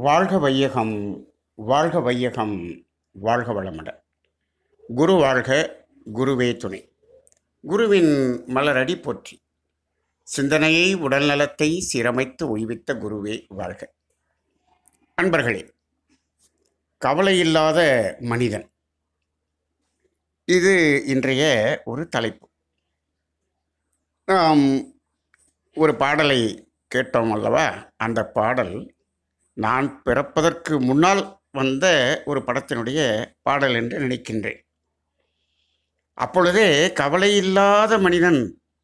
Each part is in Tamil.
வாழ்க வையகம் வாழ்க வையகம் வாழ்க வளமுடன் குரு வாழ்க குருவே துணை குருவின் மலரடி போற்றி சிந்தனையை உடல்நலத்தை சீரமைத்து உய்வித்த குருவே வாழ்க அன்பர்களே கவலையில்லாத மனிதன் இது இன்றைய ஒரு தலைப்பு நாம் ஒரு பாடலை கேட்டோம் அல்லவா அந்த பாடல் நான் பிறப்பதற்கு முன்னால் வந்த ஒரு படத்தினுடைய பாடல் என்று நினைக்கின்றேன் அப்பொழுதே கவலை இல்லாத மனிதன்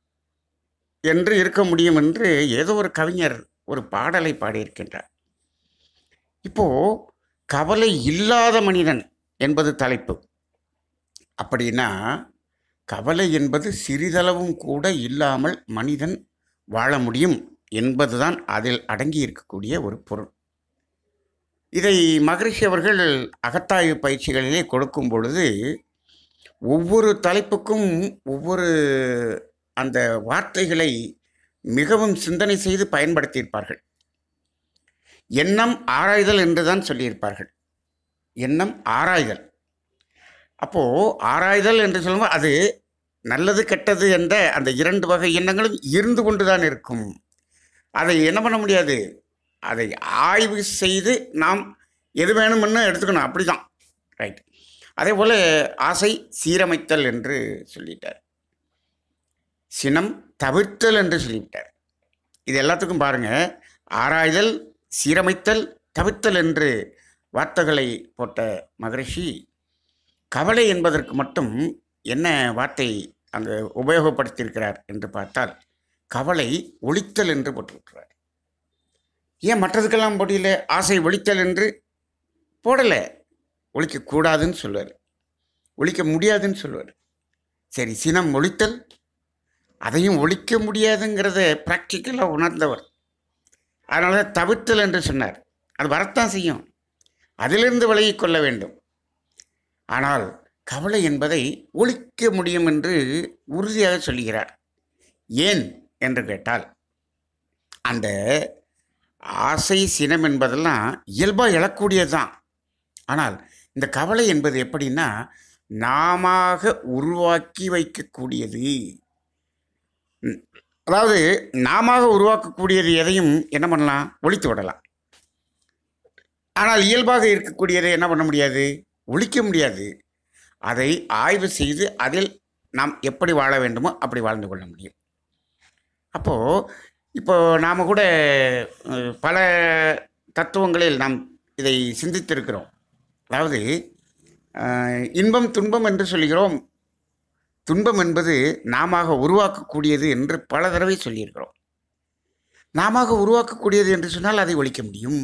என்று இருக்க முடியும் என்று ஏதோ ஒரு கவிஞர் ஒரு பாடலை பாடியிருக்கின்றார் இப்போ கவலை இல்லாத மனிதன் என்பது தலைப்பு அப்படின்னா கவலை என்பது சிறிதளவும் கூட இல்லாமல் மனிதன் வாழ முடியும் என்பதுதான் அதில் அடங்கி இருக்கக்கூடிய ஒரு பொருள் இதை மகரிஷி அவர்கள் அகத்தாய்வு பயிற்சிகளிலே கொடுக்கும் பொழுது ஒவ்வொரு தலைப்புக்கும் ஒவ்வொரு அந்த வார்த்தைகளை மிகவும் சிந்தனை செய்து பயன்படுத்தியிருப்பார்கள் எண்ணம் ஆராய்தல் என்று தான் சொல்லியிருப்பார்கள் எண்ணம் ஆராய்தல் அப்போது ஆராய்தல் என்று சொல்லும்போது அது நல்லது கெட்டது என்ற அந்த இரண்டு வகை எண்ணங்களும் இருந்து கொண்டு தான் இருக்கும் அதை என்ன பண்ண முடியாது அதை ஆய்வு செய்து நாம் எது வேணும்னு எடுத்துக்கணும் அப்படி தான் ரைட் அதே போல் ஆசை சீரமைத்தல் என்று சொல்லிட்டார் சினம் தவிர்த்தல் என்று சொல்லிவிட்டார் இது எல்லாத்துக்கும் பாருங்கள் ஆராய்தல் சீரமைத்தல் தவிர்த்தல் என்று வார்த்தைகளை போட்ட மகரிஷி கவலை என்பதற்கு மட்டும் என்ன வார்த்தை அங்கே உபயோகப்படுத்தியிருக்கிறார் என்று பார்த்தால் கவலை ஒழித்தல் என்று போட்டிருக்கிறார் ஏன் மற்றதுக்கெல்லாம் போட்டியில் ஆசை ஒழித்தல் என்று போடலை ஒழிக்கக்கூடாதுன்னு சொல்லுவார் ஒழிக்க முடியாதுன்னு சொல்லுவார் சரி சினம் ஒழித்தல் அதையும் ஒழிக்க முடியாதுங்கிறத ப்ராக்டிக்கலாக உணர்ந்தவர் அதனால தான் தவிர்த்தல் என்று சொன்னார் அது வரத்தான் செய்யும் அதிலிருந்து விலகிக் கொள்ள வேண்டும் ஆனால் கவலை என்பதை ஒழிக்க முடியும் என்று உறுதியாக சொல்கிறார் ஏன் என்று கேட்டால் அந்த ஆசை சினம் என்பதெல்லாம் இயல்பாக எழக்கூடியது தான் ஆனால் இந்த கவலை என்பது எப்படின்னா நாம உருவாக்கி வைக்கக்கூடியது ம், அதாவது நாம உருவாக்கக்கூடியது எதையும் என்ன பண்ணலாம் ஒழித்து விடலாம் ஆனால் இயல்பாக இருக்கக்கூடியதை என்ன பண்ண முடியாது ஒழிக்க முடியாது அதை ஆய்வு செய்து அதில் நாம் எப்படி வாழ வேண்டுமோ அப்படி வாழ்ந்து கொள்ள முடியும் அப்போது இப்போ நாம் கூட அஹ், பல தத்துவங்களில் நாம் இதை சிந்தித்திருக்கிறோம் அதாவது அஹ், இன்பம் துன்பம் என்று சொல்கிறோம் துன்பம் என்பது நாம உருவாக்கக்கூடியது என்று பல தடவை சொல்லியிருக்கிறோம் நாம உருவாக்கக்கூடியது என்று சொன்னால் அதை ஒழிக்க முடியும்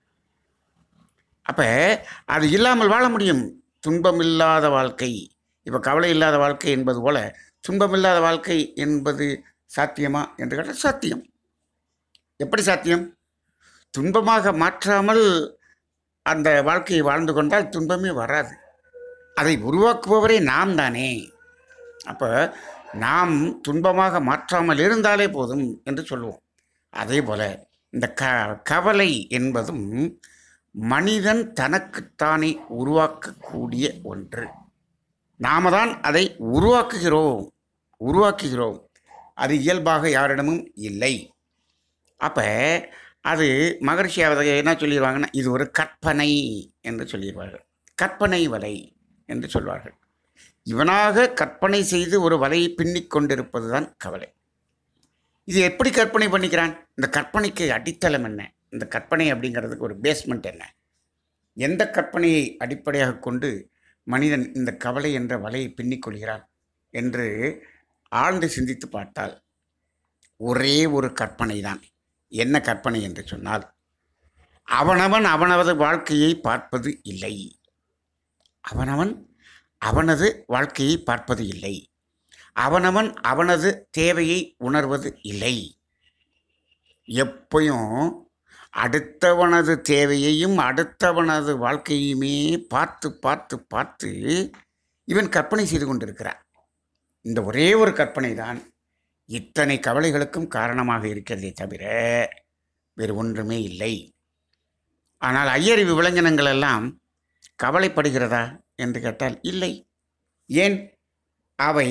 அப்போ அது இல்லாமல் வாழ முடியும் துன்பம் இல்லாத வாழ்க்கை இப்போ கவலை இல்லாத வாழ்க்கை என்பது போல துன்பம் இல்லாத வாழ்க்கை என்பது சாத்தியமா என்று கேட்டால் சாத்தியம் எப்படி சாத்தியம் துன்பமாக மாற்றாமல் அந்த வாழ்க்கையை வாழ்ந்து கொண்டால் துன்பமே வராது அதை உருவாக்குபவரே நாம் தானே அப்போ நாம் துன்பமாக மாற்றாமல் இருந்தாலே போதும் என்று சொல்லுவோம் அதே போல் இந்த க கவலை என்பதும் மனிதன் தனக்குத்தானே உருவாக்கக்கூடிய ஒன்று நாம தான் அதை உருவாக்குகிறோம் உருவாக்குகிறோம் அது இயல்பாக யாரிடமும் இல்லை அப்போ அது மகர்ஷி அதை என்ன சொல்லிடுவாங்கன்னா இது ஒரு கற்பனை என்று சொல்லிடுவார்கள் கற்பனை வலை என்று சொல்வார்கள் இவனாக கற்பனை செய்து ஒரு வலையை பின்னிக் கொண்டிருப்பது தான் கவலை இது எப்படி கற்பனை பண்ணிக்கிறான் இந்த கற்பனைக்கு அடித்தளம் என்ன இந்த கற்பனை அப்படிங்கிறதுக்கு ஒரு பேஸ்மெண்ட் என்ன எந்த கற்பனையை அடிப்படையாக கொண்டு மனிதன் இந்த கவலை என்ற வலையை பின்னிக் கொள்கிறான் என்று ஆழ்ந்து சிந்தித்து பார்த்தால் ஒரே ஒரு கற்பனை தான் என்ன கற்பனை என்று சொன்னால் அவனவன் அவனவது வாழ்க்கையை பார்ப்பது இல்லை அவனவன் அவனது வாழ்க்கையை பார்ப்பது இல்லை அவனவன் அவனது தேவையை உணர்வது இல்லை எப்பயும் அடுத்தவனது தேவையையும் அடுத்தவனது வாழ்க்கையுமே பார்த்து பார்த்து பார்த்து இவன் கற்பனை செய்து கொண்டிருக்கிறான் இந்த ஒரே ஒரு கற்பனை தான் இத்தனை கவலைகளுக்கும் காரணமாக இருக்கிறதே தவிர வேறு ஒன்றுமே இல்லை ஆனால் ஐயறிவு விலங்கினங்கள் எல்லாம் கவலைப்படுகிறதா என்று கேட்டால் இல்லை ஏன் அவை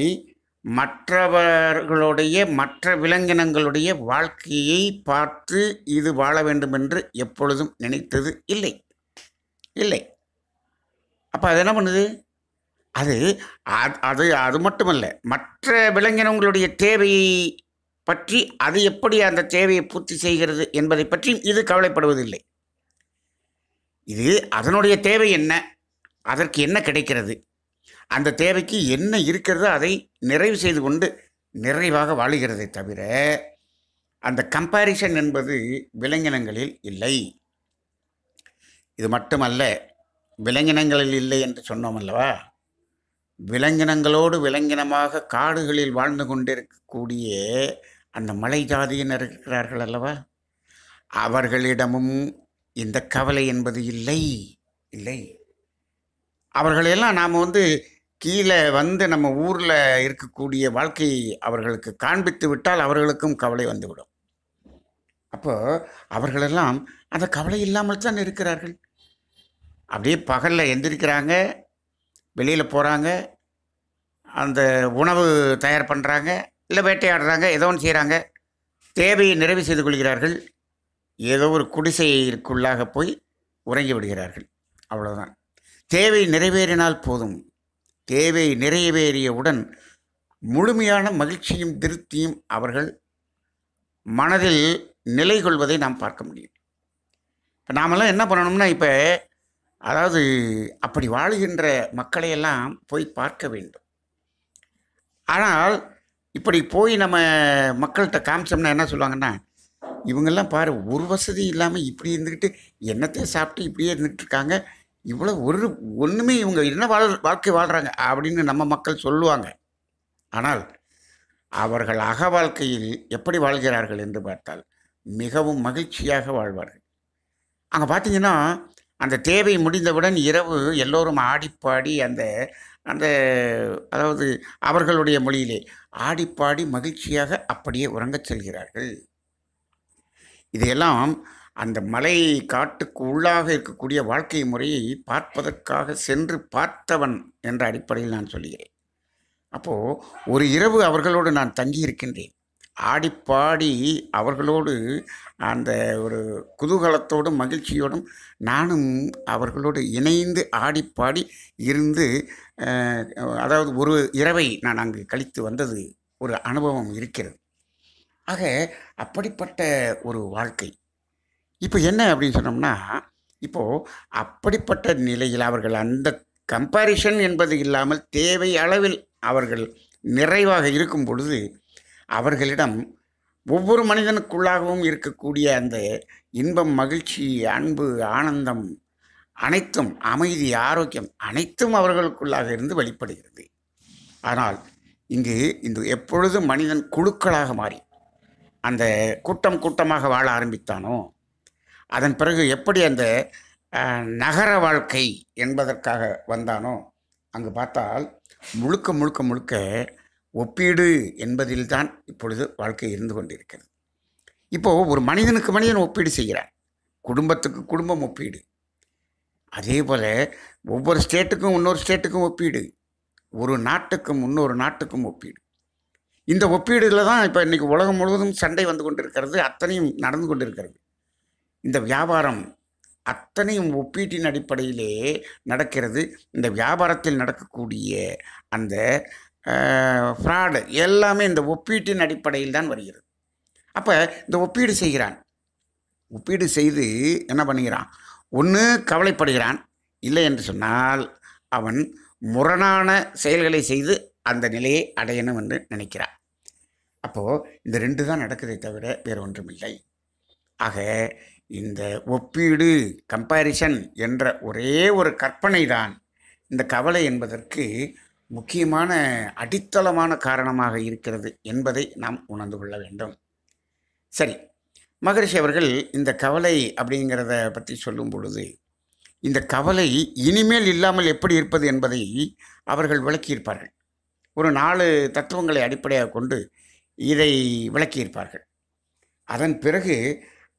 மற்றவர்களுடைய மற்ற விலங்கினங்களுடைய வாழ்க்கையை பார்த்து இது வாழ வேண்டும் என்று எப்பொழுதும் நினைத்தது இல்லை இல்லை அப்போ அது என்ன பண்ணுது அது அது- அது அது மட்டுமல்ல மற்ற விலங்கினங்களுடைய தேவையை பற்றி அது எப்படி அந்த தேவையை பூர்த்தி செய்கிறது என்பதை பற்றி இது கவலைப்படுவதில்லை இது அதனுடைய தேவை என்ன அதற்கு என்ன கிடைக்கிறது அந்த தேவைக்கு என்ன இருக்கிறதோ அதை நிறைவு செய்து கொண்டு நிறைவாக வாழுகிறதை தவிர அந்த கம்பேரிசன் என்பது விலங்கினங்களில் இல்லை இது மட்டுமல்ல விலங்கினங்களில் இல்லை என்று சொன்னோம் அல்லவா விலங்கினங்களோடு விலங்கினமாக காடுகளில் வாழ்ந்து கொண்டிருக்கக்கூடிய அந்த மலை ஜாதியினர் இருக்கிறார்கள் அல்லவா அவர்களிடமும் இந்த கவலை என்பது இல்லை இல்லை அவர்களெல்லாம் நாம் வந்து கீழே வந்து நம்ம ஊரில் இருக்கக்கூடிய வாழ்க்கையை அவர்களுக்கு காண்பித்து விட்டால் அவர்களுக்கும் கவலை வந்துவிடும் அப்போ அவர்களெல்லாம் அந்த கவலை இல்லாமல் தான் இருக்கிறார்கள் அப்படியே பகலில் எந்திரிக்கிறாங்க வெளியில் போகிறாங்க அந்த உணவு தயார் பண்ணுறாங்க இல்லை வேட்டையாடுறாங்க ஏதோ ஒன்று செய்கிறாங்க தேவையை நிறைவு செய்து கொள்கிறார்கள் ஏதோ ஒரு குடிசைக்குள்ளாக போய் உறங்கி விடுகிறார்கள் அவ்வளவுதான் தேவை நிறைவேறினால் போதும் தேவை நிறைவேறியவுடன் முழுமையான மகிழ்ச்சியும் திருப்தியும் அவர்கள் மனதில் நிலை கொள்வதை நாம் பார்க்க முடியும் இப்போ நாமெல்லாம் என்ன பண்ணணும்னா இப்போ அதாவது அப்படி வாழுகின்ற மக்களையெல்லாம் போய் பார்க்க வேண்டும் ஆனால் இப்படி போய் நம்ம மக்கள்கிட்ட காமிச்சோம்னா என்ன சொல்லுவாங்கன்னா இவங்கெல்லாம் பாரு ஒரு வசதி இல்லாமல் இப்படி இருந்துக்கிட்டு என்னத்தையும் சாப்பிட்டு இப்படியே இருந்துகிட்டு இருக்காங்க இவ்வளோ ஒரு ஒன்றுமே இவங்க என்ன வாழ் வாழ்க்கை வாழ்கிறாங்க அப்படின்னு நம்ம மக்கள் சொல்லுவாங்க ஆனால் அவர்கள் அக வாழ்க்கையில் எப்படி வாழ்கிறார்கள் என்று பார்த்தால் மிகவும் மகிழ்ச்சியாக வாழ்வார்கள் அங்கே பார்த்தீங்கன்னா அந்த தேவை முடிந்தவுடன் இரவு எல்லோரும் ஆடிப்பாடி அந்த அந்த அதாவது அவர்களுடைய மொழியிலே ஆடிப்பாடி மகிழ்ச்சியாக அப்படியே உறங்கச் செல்கிறார்கள் இதையெல்லாம் அந்த மலை காட்டுக்கு உள்ளாக இருக்கக்கூடிய வாழ்க்கை முறையை பார்ப்பதற்காக சென்று பார்த்தவன் என்ற அடிப்படையில் நான் சொல்கிறேன் அப்போது ஒரு இரவு அவர்களோடு நான் தங்கி இருக்கின்றேன் ஆடிப்பாடி அவர்களோடு அந்த ஒரு குதூகலத்தோடும் மகிழ்ச்சியோடும் நானும் அவர்களோடு இணைந்து ஆடிப்பாடி இருந்து அஹ், அதாவது ஒரு இரவை நான் அங்கு கழித்து வந்தது ஒரு அனுபவம் இருக்கிறது ஆக அப்படிப்பட்ட ஒரு வாழ்க்கை இப்போ என்ன அப்படின்னு சொன்னோம்னா இப்போது அப்படிப்பட்ட நிலையில் அவர்கள் அந்த கம்பாரிஷன் என்பது இல்லாமல் தேவை அளவில் அவர்கள் நிறைவாக இருக்கும் பொழுது அவர்களிடம் ஒவ்வொரு மனிதனுக்குள்ளாகவும் இருக்கக்கூடிய அந்த இன்பம் மகிழ்ச்சி அன்பு ஆனந்தம் அனைத்தும் அமைதி ஆரோக்கியம் அனைத்தும் அவர்களுக்குள்ளாக இருந்து வெளிப்படுகிறது ஆனால் இங்கு இந்த எப்பொழுதும் மனிதன் குழுக்களாக மாறி அந்த கூட்டம் கூட்டமாக வாழ ஆரம்பித்தானோ அதன் பிறகு எப்படி அந்த அஹ், நகர வாழ்க்கை என்பதற்காக வந்தானோ அங்கு பார்த்தால் முழுக்க முழுக்க முழுக்க ஒப்பீடு என்பதில்தான் இப்பொழுது வாழ்க்கை இருந்து கொண்டிருக்கிறது இப்போது ஒரு மனிதனுக்கு மனிதன் ஒப்பீடு செய்கிறான் குடும்பத்துக்கு குடும்பம் ஒப்பீடு அதே போல் ஒவ்வொரு ஸ்டேட்டுக்கும் இன்னொரு ஸ்டேட்டுக்கும் ஒப்பீடு ஒரு நாட்டுக்கும் இன்னொரு நாட்டுக்கும் ஒப்பீடு இந்த ஒப்பீடுல தான் இப்போ இன்றைக்கி உலகம் முழுவதும் சண்டை வந்து கொண்டிருக்கிறது அத்தனையும் நடந்து கொண்டிருக்கிறது இந்த வியாபாரம் அத்தனையும் ஒப்பீட்டின் அடிப்படையிலே நடக்கிறது இந்த வியாபாரத்தில் நடக்கக்கூடிய அந்த ஃப்ராடு எல்லாமே இந்த ஒப்பீட்டின் அடிப்படையில் தான் வருகிறது அப்போ இந்த ஒப்பீடு செய்கிறான் ஒப்பீடு செய்து என்ன பண்ணுகிறான் ஒன்று கவலைப்படுகிறான் இல்லை என்று சொன்னால் அவன் முரணான செயல்களை செய்து அந்த நிலையை அடையணும் என்று நினைக்கிறான் அப்போது இந்த ரெண்டு தான் நடக்குதே தவிர வேறு ஒன்றுமில்லை ஆக இந்த ஒப்பீடு கம்பேரிசன் என்ற ஒரே ஒரு கற்பனை தான் இந்த கவலை என்பதற்கு முக்கியமான அடித்தளமான காரணமாக இருக்கிறது என்பதை நாம் உணர்ந்து கொள்ள வேண்டும் சரி மகரிஷி அவர்கள் இந்த கவலை அப்படிங்கிறத பற்றி சொல்லும் பொழுது இந்த கவலை இனிமேல் இல்லாமல் எப்படி இருப்பது என்பதை அவர்கள் விளக்கியிருப்பார்கள் ஒரு நாலு தத்துவங்களை அடிப்படையாக கொண்டு இதை விளக்கியிருப்பார்கள் அதன் பிறகு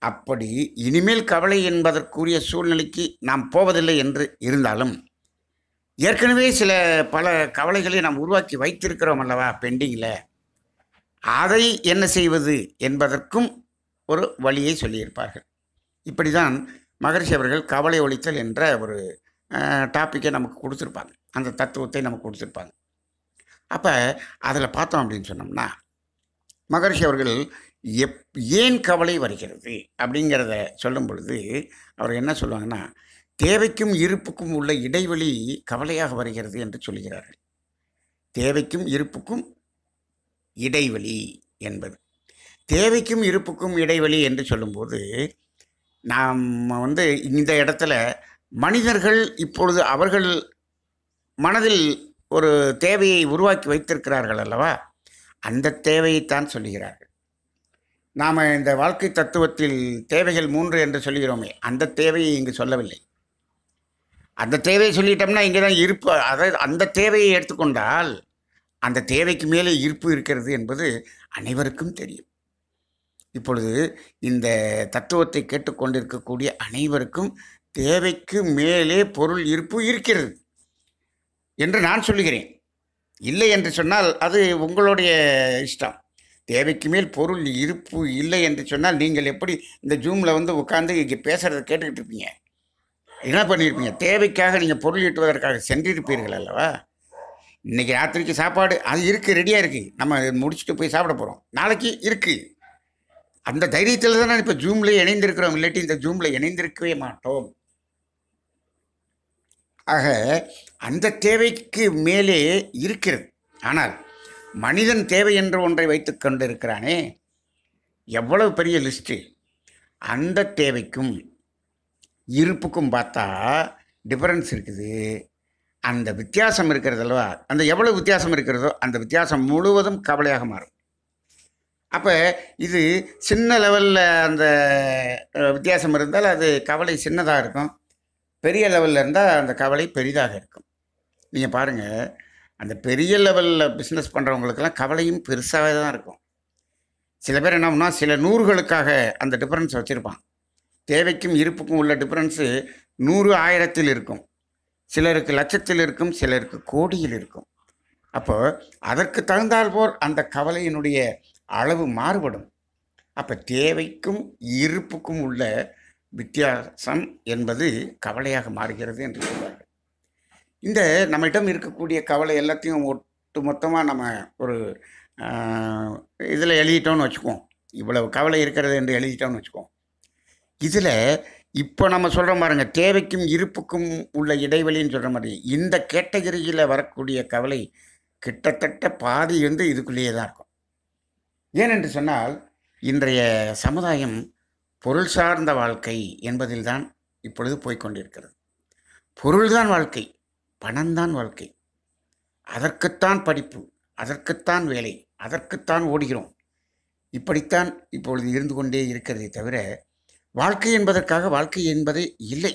அப்படி இனிமேல் கவலை என்பதற்குரிய சூழ்நிலைக்கு நாம் போவதில்லை என்று இருந்தாலும் ஏற்கனவே சில பல கவலைகளை நாம் உருவாக்கி வைத்திருக்கிறோம் அல்லவா பெண்டிங்கில் அதை என்ன செய்வது என்பதற்கும் ஒரு வழியை சொல்லியிருப்பார்கள் இப்படி தான் மகரிஷி அவர்கள் கவலை ஒழித்தல் என்ற ஒரு டாப்பிக்கை நமக்கு கொடுத்துருப்பாங்க அந்த தத்துவத்தை நமக்கு கொடுத்துருப்பாங்க அப்போ அதில் பார்த்தோம் அப்படின்னு சொன்னோம்னா மகரிஷி அவர்கள் எப் ஏன் கவலை வருகிறது அப்படிங்கிறத சொல்லும் பொழுது அவர் என்ன சொல்லுவாங்கன்னா தேவைக்கும் இருப்புக்கும் உள்ள இடைவெளி கவலையாக வருகிறது என்று சொல்கிறார்கள் தேவைக்கும் இருப்புக்கும் இடைவெளி என்பது தேவைக்கும் இருப்புக்கும் இடைவெளி என்று சொல்லும்போது நாம் வந்து இந்த இடத்துல மனிதர்கள் இப்பொழுது அவர்கள் மனதில் ஒரு தேவையை உருவாக்கி வைத்திருக்கிறார்கள் அல்லவா அந்த தேவையைத்தான் சொல்லுகிறார்கள் நாம் இந்த வாழ்க்கை தத்துவத்தில் தேவைகள் மூன்று என்று சொல்கிறோமே அந்த தேவையை இங்கு சொல்லவில்லை அந்த தேவையை சொல்லிட்டோம்னா இங்கே தான் இருப்பு அதாவது அந்த தேவையை எடுத்துக்கொண்டால் அந்த தேவைக்கு மேலே இருப்பு இருக்கிறது என்பது அனைவருக்கும் தெரியும் இப்பொழுது இந்த தத்துவத்தை கேட்டுக்கொண்டிருக்கக்கூடிய அனைவருக்கும் தேவைக்கு மேலே பொருள் இருப்பு இருக்கிறது என்று நான் சொல்லுகிறேன் இல்லை என்று சொன்னால் அது உங்களுடைய இஷ்டம் தேவைக்கு மேல் பொருள் இருப்பு இல்லை என்று சொன்னால் நீங்கள் எப்படி இந்த ஜூமில் வந்து உட்காந்து இங்கே பேசுகிறத கேட்டுக்கிட்டு இருப்பீங்க என்ன பண்ணியிருப்பீங்க தேவைக்காக நீங்கள் பொருள் ஈட்டுவதற்காக சென்றிருப்பீர்கள் அல்லவா இன்றைக்கி ராத்திரிக்கு சாப்பாடு அது இருக்குது ரெடியாக இருக்குது நம்ம முடிச்சுட்டு போய் சாப்பிட போகிறோம் நாளைக்கு இருக்குது அந்த தைரியத்தில் தான் இப்போ ஜூமில் இணைந்திருக்கிறோம் இல்லாட்டி இந்த ஜூமில் இணைந்திருக்கவே மாட்டோம் ஆக அந்த தேவைக்கு மேலே இருக்கிறது ஆனால் மனிதன் தேவை என்ற ஒன்றை வைத்து கொண்டிருக்கிறானே எவ்வளவு பெரிய லிஸ்ட்டு அந்த தேவைக்கும் இருப்புக்கும் பார்த்தா டிஃபரன்ஸ் இருக்குது அந்த வித்தியாசம் இருக்கிறது அல்லவா அந்த எவ்வளவு வித்தியாசம் இருக்கிறதோ அந்த வித்தியாசம் முழுவதும் கவலையாக மாறும் அப்போ இது சின்ன லெவலில் அந்த அஹ், வித்தியாசம் இருந்தால் அது கவலை சின்னதாக இருக்கும் பெரிய லெவலில் இருந்தால் அந்த கவலை பெரிதாக இருக்கும் நீங்கள் பாருங்கள் அந்த பெரிய லெவலில் பிஸ்னஸ் பண்ணுறவங்களுக்கெல்லாம் கவலையும் பெருசாகவே தான் இருக்கும் சில பேர் என்ன பண்ணா சில நூறுகளுக்காக அந்த டிஃப்ரென்ஸ் வச்சுருப்பான் தேவைக்கும் இருப்புக்கும் உள்ள டிஃப்ரென்ஸு நூறு ஆயிரத்தில் இருக்கும் சிலருக்கு லட்சத்தில் இருக்கும் சிலருக்கு கோடியில் இருக்கும் அப்போ அதற்கு தகுந்தால் போல் அந்த கவலையினுடைய அளவு மாறுபடும் அப்போ தேவைக்கும் இருப்புக்கும் உள்ள வித்தியாசம் என்பது கவலையாக மாறுகிறது என்று சொல்வார்கள் இந்த நம்மிடம் இருக்கக்கூடிய கவலை எல்லாத்தையும் ஒட்டு மொத்தமாக நம்ம ஒரு இதில் எழுதிட்டோம்னு வச்சுக்குவோம் இவ்வளவு கவலை இருக்கிறது என்று எழுதிட்டோம்னு வச்சுக்குவோம் இதில் இப்போ நம்ம சொல்கிற பாருங்க தேவைக்கும் இருப்புக்கும் உள்ள இடைவெளின்னு சொல்கிற மாதிரி இந்த கேட்டகரியில் வரக்கூடிய கவலை கிட்டத்தட்ட பாதி வந்து இதுக்குள்ளேயே தான் இருக்கும் ஏனென்று சொன்னால் இன்றைய சமுதாயம் பொருள் சார்ந்த வாழ்க்கை என்பதில்தான் இப்பொழுது போய்க்கொண்டிருக்கிறது பொருள்தான் வாழ்க்கை பணம்தான் வாழ்க்கை அதற்குத்தான் படிப்பு அதற்குத்தான் வேலை அதற்குத்தான் ஓடுகிறோம் இப்படித்தான் இப்பொழுது இருந்து கொண்டே இருக்கிறதே தவிர வாழ்க்கை என்பதற்காக வாழ்க்கை என்பதே இல்லை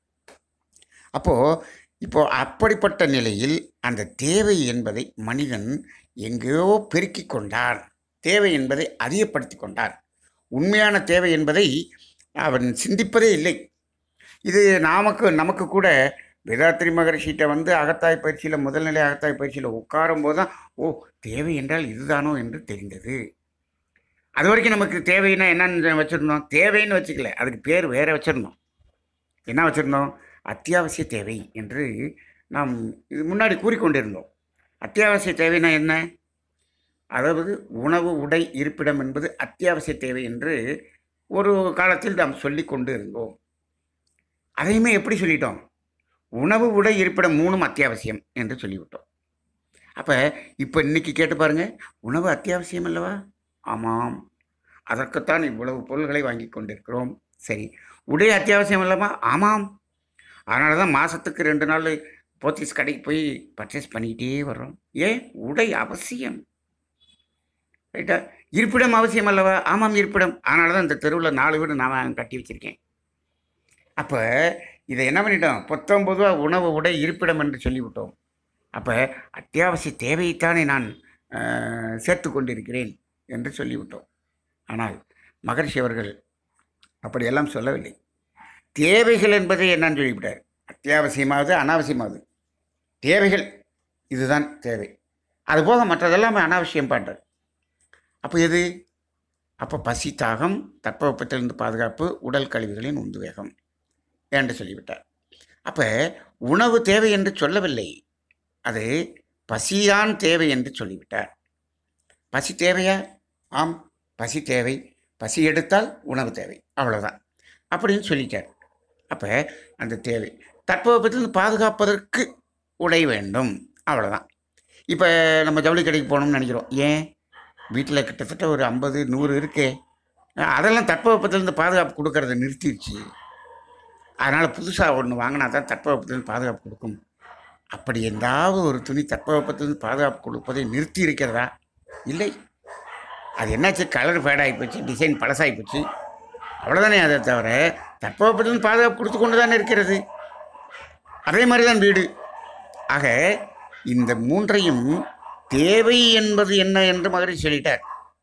அப்போது இப்போ அப்படிப்பட்ட நிலையில் அந்த தேவை என்பதை மனிதன் எங்கேயோ பெருக்கிக் கொண்டான் தேவை என்பதை அதிகப்படுத்தி கொண்டான் உண்மையான தேவை என்பதை அவன் சிந்திப்பதே இல்லை இது நமக்கு நமக்கு கூட வேதாத்திரி மகரிஷிகிட்ட வந்து அகத்தாய் பயிற்சியில் முதல்நிலை அகத்தாய் பயிற்சியில் உட்காரும் போது தான் ஓ தேவை என்றால் இதுதானோ என்று தெரிந்தது அது வரைக்கும் நமக்கு தேவைன்னா என்னன்னு வச்சுருந்தோம் தேவைன்னு வச்சுக்கல அதுக்கு பேர் வேற வச்சுருந்தோம் என்ன வச்சுருந்தோம் அத்தியாவசிய தேவை என்று நாம் இது முன்னாடி கூறிக்கொண்டிருந்தோம் அத்தியாவசிய தேவைன்னா என்ன அதாவது உணவு உடை இருப்பிடம் என்பது அத்தியாவசிய தேவை என்று ஒரு காலத்தில் நாம் சொல்லி கொண்டு இருந்தோம் அதையுமே எப்படி சொல்லிட்டோம் உணவு உடை இருப்பிடம் மூணும் அத்தியாவசியம் என்று சொல்லிவிட்டோம் அப்போ இப்போ இன்னைக்கு கேட்டு பாருங்க உணவு அத்தியாவசியம் அல்லவா ஆமாம் அதற்குத்தான் இவ்வளவு பொருள்களை வாங்கி கொண்டிருக்கிறோம் சரி உடை அத்தியாவசியம் அல்லவா ஆமாம் அதனால தான் மாதத்துக்கு ரெண்டு நாள் போத்தீஸ் கடைக்கு போய் பர்ச்சேஸ் பண்ணிக்கிட்டே வர்றோம் ஏன் உடை அவசியம் ரைட்டா இருப்பிடம் அவசியம் அல்லவா ஆமாம் இருப்பிடம் அதனால தான் இந்த தெருவில் நாலு வீடு நான் கட்டி வச்சுருக்கேன் அப்போ இதை என்ன பண்ணிட்டோம் பத்தொம்பது உணவு உடை இருப்பிடம் என்று சொல்லிவிட்டோம் அப்போ அத்தியாவசிய தேவையைத்தானே நான் அஹ், சேர்த்து கொண்டிருக்கிறேன் என்று சொல்லிவிட்டோம் ஆனால் மகர்ஷி அவர்கள் அப்படியெல்லாம் சொல்லவில்லை தேவைகள் என்பது என்னன்னு சொல்லிவிட்டார் அத்தியாவசியமாவது அனாவசியமாவது தேவைகள் இதுதான் தேவை அதுபோக மற்றதெல்லாமே அனாவசியம் பண்ணுறது அப்போ எது அப்போ பசி தாகம் தட்பவெப்பத்திலிருந்து பாதுகாப்பு உடல் கழிவுகளின் உந்துவேகம் என்று சொல்லிவிட்டார் அப்போ உணவு தேவை என்று சொல்லவில்லை அது பசிதான் தேவை என்று சொல்லிவிட்டார் பசி தேவையா ஆம் பசி தேவை பசி எடுத்தால் உணவு தேவை அவ்வளோதான் அப்படின்னு சொல்லிட்டார் அப்போ அந்த தேவை தட்பவெப்பத்திலிருந்து பாதுகாப்பதற்கு உடை வேண்டும் அவ்வளோதான் இப்போ நம்ம ஜவுளி கடைக்கு போகணும்னு நினைக்கிறோம் ஏன் வீட்டில் கிட்டத்தட்ட ஒரு ஐம்பது நூறு இருக்கே அதெல்லாம் தட்பவெப்பத்திலேருந்து பாதுகாப்பு கொடுக்கறத நிறுத்திடுச்சு அதனால் புதுசாக ஒன்று வாங்கினா தான் தட்பவெப்பத்திலேருந்து பாதுகாப்பு கொடுக்கும் அப்படி எந்தாவது ஒரு துணி தட்பவெப்பத்திலேருந்து பாதுகாப்பு கொடுப்பதை நிறுத்தி இருக்கிறதா இல்லை அது என்னாச்சு கலர் ஃபேடாகி போச்சு டிசைன் பழசாகி போச்சு அவ்வளோதானே அதை தவிர தட்பவெப்பத்திலேருந்து பாதுகாப்பு கொடுத்து கொண்டு தானே இருக்கிறது அதே மாதிரி தான் வீடு ஆக இந்த மூன்றையும் தேவை என்பது என்ன என்று மதுரை சொல்லிட்டார்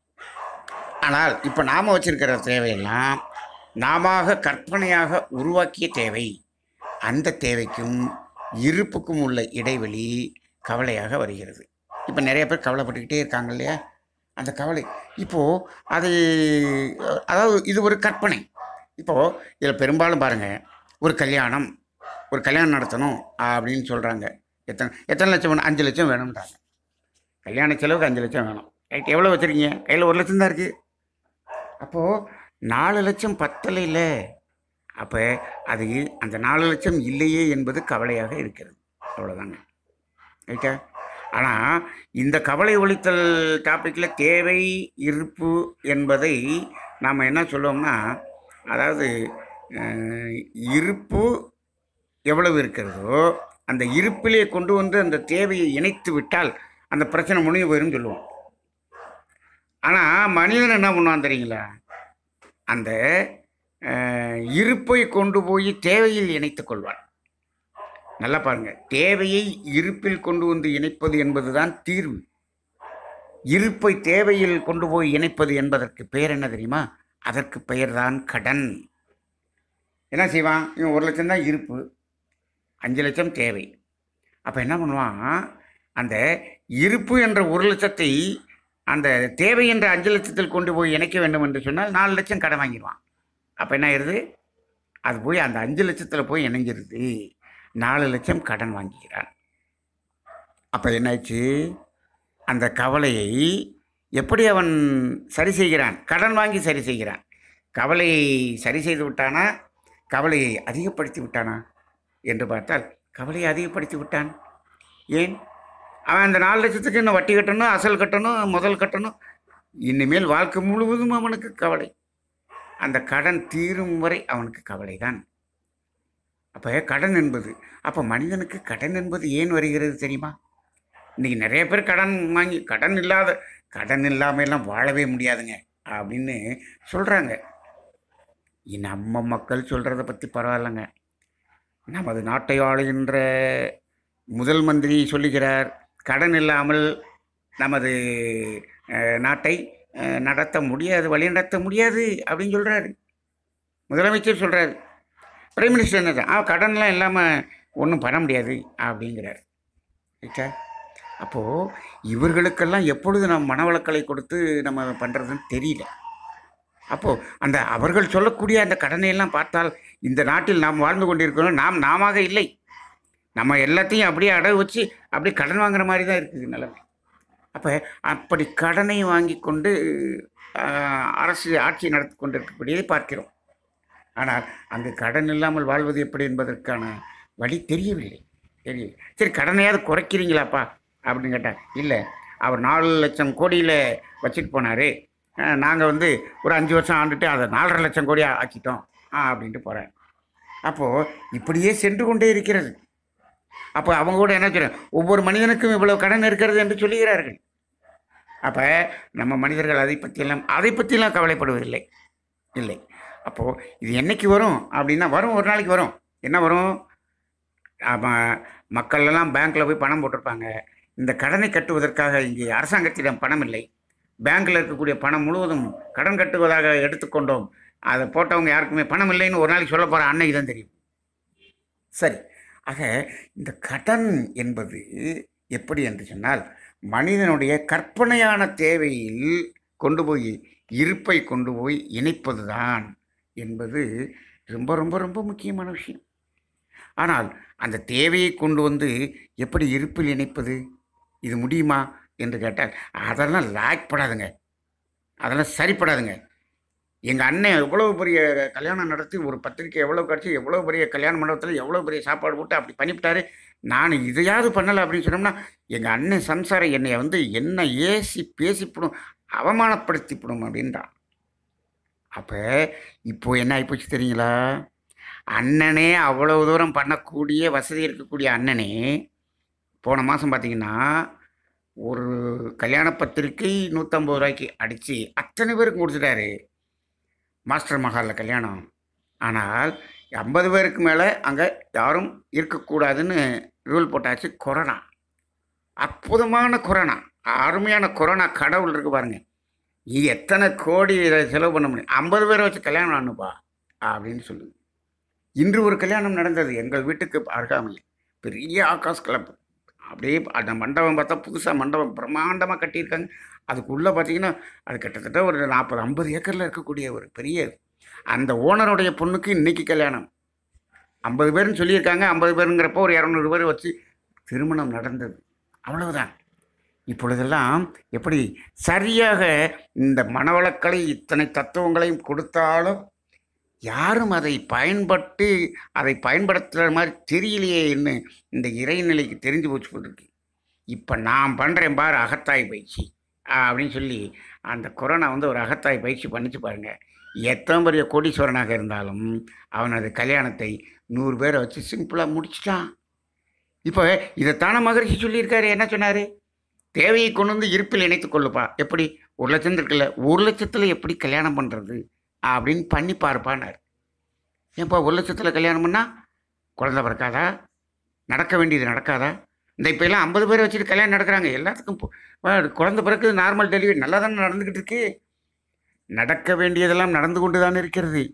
ஆனால் இப்போ நாம் வச்சிருக்கிற தேவையெல்லாம் நாம கற்பனையாக உருவாக்கிய தேவை அந்த தேவைக்கும் இருப்புக்கும் உள்ள இடைவெளி கவலையாக வருகிறது இப்போ நிறைய பேர் கவலைப்பட்டுக்கிட்டே இருக்காங்க இல்லையா அந்த கவலை இப்போது அது அதாவது இது ஒரு கற்பனை இப்போது இதில் பெரும்பாலும் பாருங்கள் ஒரு கல்யாணம் ஒரு கல்யாணம் நடத்தணும் அப்படின்னு சொல்கிறாங்க எத்தனை எத்தனை லட்சம் வேணும் அஞ்சு லட்சம் வேணும்ன்றாங்க கல்யாண செலவுக்கு அஞ்சு லட்சம் வேணும் ரைட் எவ்வளோ வச்சுருக்கீங்க கையில் ஒரு லட்சம் தான் இருக்குது அப்போது நாலு லட்சம் பத்தலை இல்லை அப்போ அது அந்த நாலு லட்சம் இல்லையே என்பது கவலையாக இருக்கிறது அவ்வளோதாங்க ரைட்டா ஆனால் இந்த கவலை ஒழித்தல் டாப்பிக்கில் தேவை இருப்பு என்பதை நாம் என்ன சொல்லுவோம்னா அதாவது அஹ், இருப்பு எவ்வளவு இருக்கிறதோ அந்த இருப்பிலே கொண்டு வந்து அந்த தேவையை இணைத்து விட்டால் அந்த பிரச்சனை முடிவு போயிரும் சொல்லுவோம் ஆனால் மனிதன் என்ன பண்ணுவான் தெரியுங்களா அந்த அஹ், இருப்பை கொண்டு போய் தேவையில் இணைத்துக் கொள்வான் நல்லா பாருங்க தேவையை இருப்பில் கொண்டு வந்து இணைப்பது என்பதுதான் தீர்வு இருப்பை தேவையில் கொண்டு போய் இணைப்பது என்பதற்கு பெயர் என்ன தெரியுமா அதற்கு பெயர்தான் கடன் என்ன செய்வான் இவன் ஒரு லட்சம் தான் இருப்பு அஞ்சு லட்சம் தேவை அப்போ என்ன பண்ணுவான் அந்த இருப்பு என்ற ஒரு லட்சத்தை அந்த தேவை என்ற அஞ்சு லட்சத்தில் கொண்டு போய் இணைக்க வேண்டும் என்று சொன்னால் நாலு லட்சம் கடன் வாங்கிடுவான் அப்போ என்ன ஆயிடுது அது போய் அந்த அஞ்சு லட்சத்தில் போய் இணைஞ்சிருது நாலு லட்சம் கடன் வாங்கிக்கிறான் அப்போ என்னாச்சு அந்த கவலையை எப்படி அவன் சரி செய்கிறான் கடன் வாங்கி சரி செய்கிறான் கவலையை சரி செய்து விட்டானா கவலையை அதிகப்படுத்தி விட்டானா என்று பார்த்தால் கவலையை அதிகப்படுத்தி விட்டான் ஏன் அவன் அந்த நாலு லட்சத்துக்கு இன்னும் வட்டி கட்டணும் அசல் கட்டணும் முதல் கட்டணும் இனிமேல் வாழ்க்கை முழுவதும் அவனுக்கு கவலை அந்த கடன் தீரும் வரை அவனுக்கு கவலை தான் அப்போ கடன் என்பது அப்போ மனிதனுக்கு கடன் என்பது ஏன் வருகிறது தெரியுமா இன்றைக்கி நிறைய பேர் கடன் வாங்கி கடன் இல்லாத கடன் இல்லாம எல்லாம் வாழவே முடியாதுங்க அப்படின்னு சொல்கிறாங்க நம்ம மக்கள் சொல்கிறத பற்றி பரவாயில்லைங்க நமது நாட்டை ஆளுகின்ற முதல் மந்திரி சொல்லுகிறார் கடன் இல்லாமல் நமது அஹ், நாட்டை அஹ், நடத்த முடியாது வழி நடத்த முடியாது அப்படின்னு சொல்கிறாரு முதலமைச்சர் சொல்கிறாரு பிரைம் மினிஸ்டர் என்ன ஆ கடன்லாம் இல்லாமல் ஒன்றும் பண்ண முடியாது அப்படிங்கிறார் ரைட்டா அப்போது இவர்களுக்கெல்லாம் எப்பொழுது நம்ம மனவளக்கலை கொடுத்து நம்ம பண்ணுறதுன்னு தெரியல அப்போது அந்த அவர்கள் சொல்லக்கூடிய அந்த கடனை எல்லாம் பார்த்தால் இந்த நாட்டில் நாம் வாழ்ந்து கொண்டிருக்கிறோம் நாம் நாம இல்லை நம்ம எல்லாத்தையும் அப்படியே அடகு வச்சு அப்படியே கடன் வாங்குற மாதிரி தான் இருக்குது நிலைமை அப்போ அப்படி கடனை வாங்கி கொண்டு ஆஹ், அரசு ஆட்சி நடத்தி கொண்டிருக்கக்கூடியதை பார்க்கிறோம் ஆனால் அங்கு கடன் இல்லாமல் வாழ்வது எப்படி என்பதற்கான வழி தெரியவில்லை தெரியல சரி கடனையாவது குறைக்கிறீங்களாப்பா அப்படின்னு கேட்டால் இல்லை அவர் நாலு லட்சம் கோடியில் வச்சுட்டு போனார் நாங்கள் வந்து ஒரு அஞ்சு வருஷம் ஆண்டுட்டு அதை நாலரை லட்சம் கோடி ஆக்கிட்டோம் ஆ அப்படின்ட்டு போகிறார் அப்போது இப்படியே சென்று கொண்டே இருக்கிறது அப்போ அவங்க கூட என்ன சொல்கிறாங்க ஒவ்வொரு மனிதனுக்கும் இவ்வளவு கடன் இருக்கிறது என்று சொல்லுகிறார்கள் அப்போ நம்ம மனிதர்கள் அதை பற்றியெல்லாம் அதை பற்றியெல்லாம் கவலைப்படுவதில்லை இல்லை அப்போது இது என்னைக்கு வரும் அப்படின்னா வரும் ஒரு நாளைக்கு வரும் என்ன வரும் ஆமாம் மக்கள் எல்லாம் பேங்க்கில் போய் பணம் போட்டிருப்பாங்க இந்த கடனை கட்டுவதற்காக இங்கே அரசாங்கத்திடம் பணம் இல்லை பேங்க்கில் இருக்கக்கூடிய பணம் முழுவதும் கடன் கட்டுவதாக எடுத்துக்கொண்டோம் அதை போட்டவங்க யாருக்குமே பணம் இல்லைன்னு ஒரு நாளைக்கு சொல்ல போகிற அன்னைக்கு தான் தெரியும் சரி ஆக இந்த கடன் என்பது எப்படி என்று சொன்னால் மனிதனுடைய கற்பனையான தேவையில் கொண்டு போய் இருப்பை கொண்டு போய் இணைப்பது தான் என்பது ரொம்ப ரொம்ப ரொம்ப முக்கியமான விஷயம் ஆனால் அந்த தேவையை கொண்டு வந்து எப்படி இருப்பில் இணைப்பது இது முடியுமா என்று கேட்டால் அதெல்லாம் லாய்ப்படாதுங்க அதெல்லாம் சரிப்படாதுங்க எங்கள் அண்ணன் எவ்வளோ பெரிய கல்யாணம் நடத்தி ஒரு பத்திரிக்கை எவ்வளோ கிடச்சி எவ்வளோ பெரிய கல்யாண மண்டபத்தில் எவ்வளோ பெரிய சாப்பாடு போட்டு அப்படி பண்ணிவிட்டாரு நான் இதையாவது பண்ணலை அப்படின்னு சொன்னோம்னா எங்கள் அண்ணன் சம்சாரம் என்னை வந்து என்ன ஏசி பேசிப்படும் அவமானப்படுத்திப்படும் அப்படின்றான் அப்போ இப்போ என்ன ஆகிப்போச்சு தெரியுங்களா அண்ணனே அவ்வளவு தூரம் பண்ணக்கூடிய வசதி இருக்கக்கூடிய அண்ணனே போன மாதம் பார்த்தீங்கன்னா ஒரு கல்யாண பத்திரிக்கை நூற்றம்பது ரூபாய்க்கு அடித்து அத்தனை பேருக்கு கொடுத்துட்டாரு மாஸ்டர் மஹாலில் கல்யாணம் ஆனால் ஐம்பது பேருக்கு மேலே அங்கே யாரும் இருக்கக்கூடாதுன்னு ரூல் போட்டாச்சு கொரோனா அற்புதமான கொரோனா அருமையான கொரோனா கடவுள் இருக்கு பாருங்க இது எத்தனை கோடி இதை செலவு பண்ண முடியும் ஐம்பது பேரை வச்சு கல்யாணம் ஆனுப்பா அப்படின்னு சொல்லுது இன்று ஒரு கல்யாணம் நடந்தது எங்கள் வீட்டுக்கு அருகாமையில் பெரிய ஆகாஷ் கிளப் அப்படியே அந்த மண்டபம் பார்த்தா புதுசாக மண்டபம் பிரம்மாண்டமாக கட்டியிருக்காங்க அதுக்குள்ளே பார்த்தீங்கன்னா அது கிட்டத்தட்ட ஒரு நாற்பது ஐம்பது ஏக்கரில் இருக்கக்கூடிய ஒரு பெரிய அந்த ஓனருடைய பொண்ணுக்கு இன்னைக்கு கல்யாணம் ஐம்பது பேர்னு சொல்லியிருக்காங்க ஐம்பது பேருங்கிறப்போ ஒரு இரநூறு பேர் வச்சு திருமணம் நடந்தது அவ்வளவுதான் இப்பொழுதெல்லாம் எப்படி சரியாக இந்த மனவளக்கலை இத்தனை தத்துவங்களையும் கொடுத்தாலும் யாரும் அதை பயன்பட்டு அதை பயன்படுத்துகிற மாதிரி தெரியலையே என்ன இந்த இறைநிலைக்கு தெரிஞ்சு போச்சு போட்டுருக்கு இப்போ நான் பண்ணுறேன் பாரு அகத்தாய் பயிற்சி அப்படின்னு சொல்லி அந்த கொரோனா வந்து ஒரு அகத்தாய் பயிற்சி பண்ணிச்சு பாருங்க எத்தனை பெரிய கோடீஸ்வரனாக இருந்தாலும் அவனது கல்யாணத்தை நூறு பேரை வச்சு சிம்பிளாக முடிச்சிட்டான் இப்போ இதைத்தானே மகரிஷி சொல்லியிருக்காரு என்ன சொன்னார் தேவையை கொண்டு வந்து இருப்பில் இணைத்துக் கொள்ளுப்பா எப்படி ஒரு லட்சம் இருக்குல்ல ஒரு லட்சத்தில் எப்படி கல்யாணம் பண்ணுறது அப்படின்னு பண்ணி பாருப்பான்னார் ஏன்ப்பா ஒரு லட்சத்தில் கல்யாணம் பண்ணால் குழந்தை பிறக்காதா நடக்க வேண்டியது நடக்காதா இந்த இப்போ எல்லாம் ஐம்பது பேர் வச்சுட்டு கல்யாணம் நடக்கிறாங்க எல்லாத்துக்கும் பொ- வா- குழந்தை பிறகு நார்மல் டெலிவரி நல்லா தானே நடந்துக்கிட்டு இருக்கு நடக்க வேண்டியதெல்லாம் நடந்து கொண்டு தான் இருக்கிறது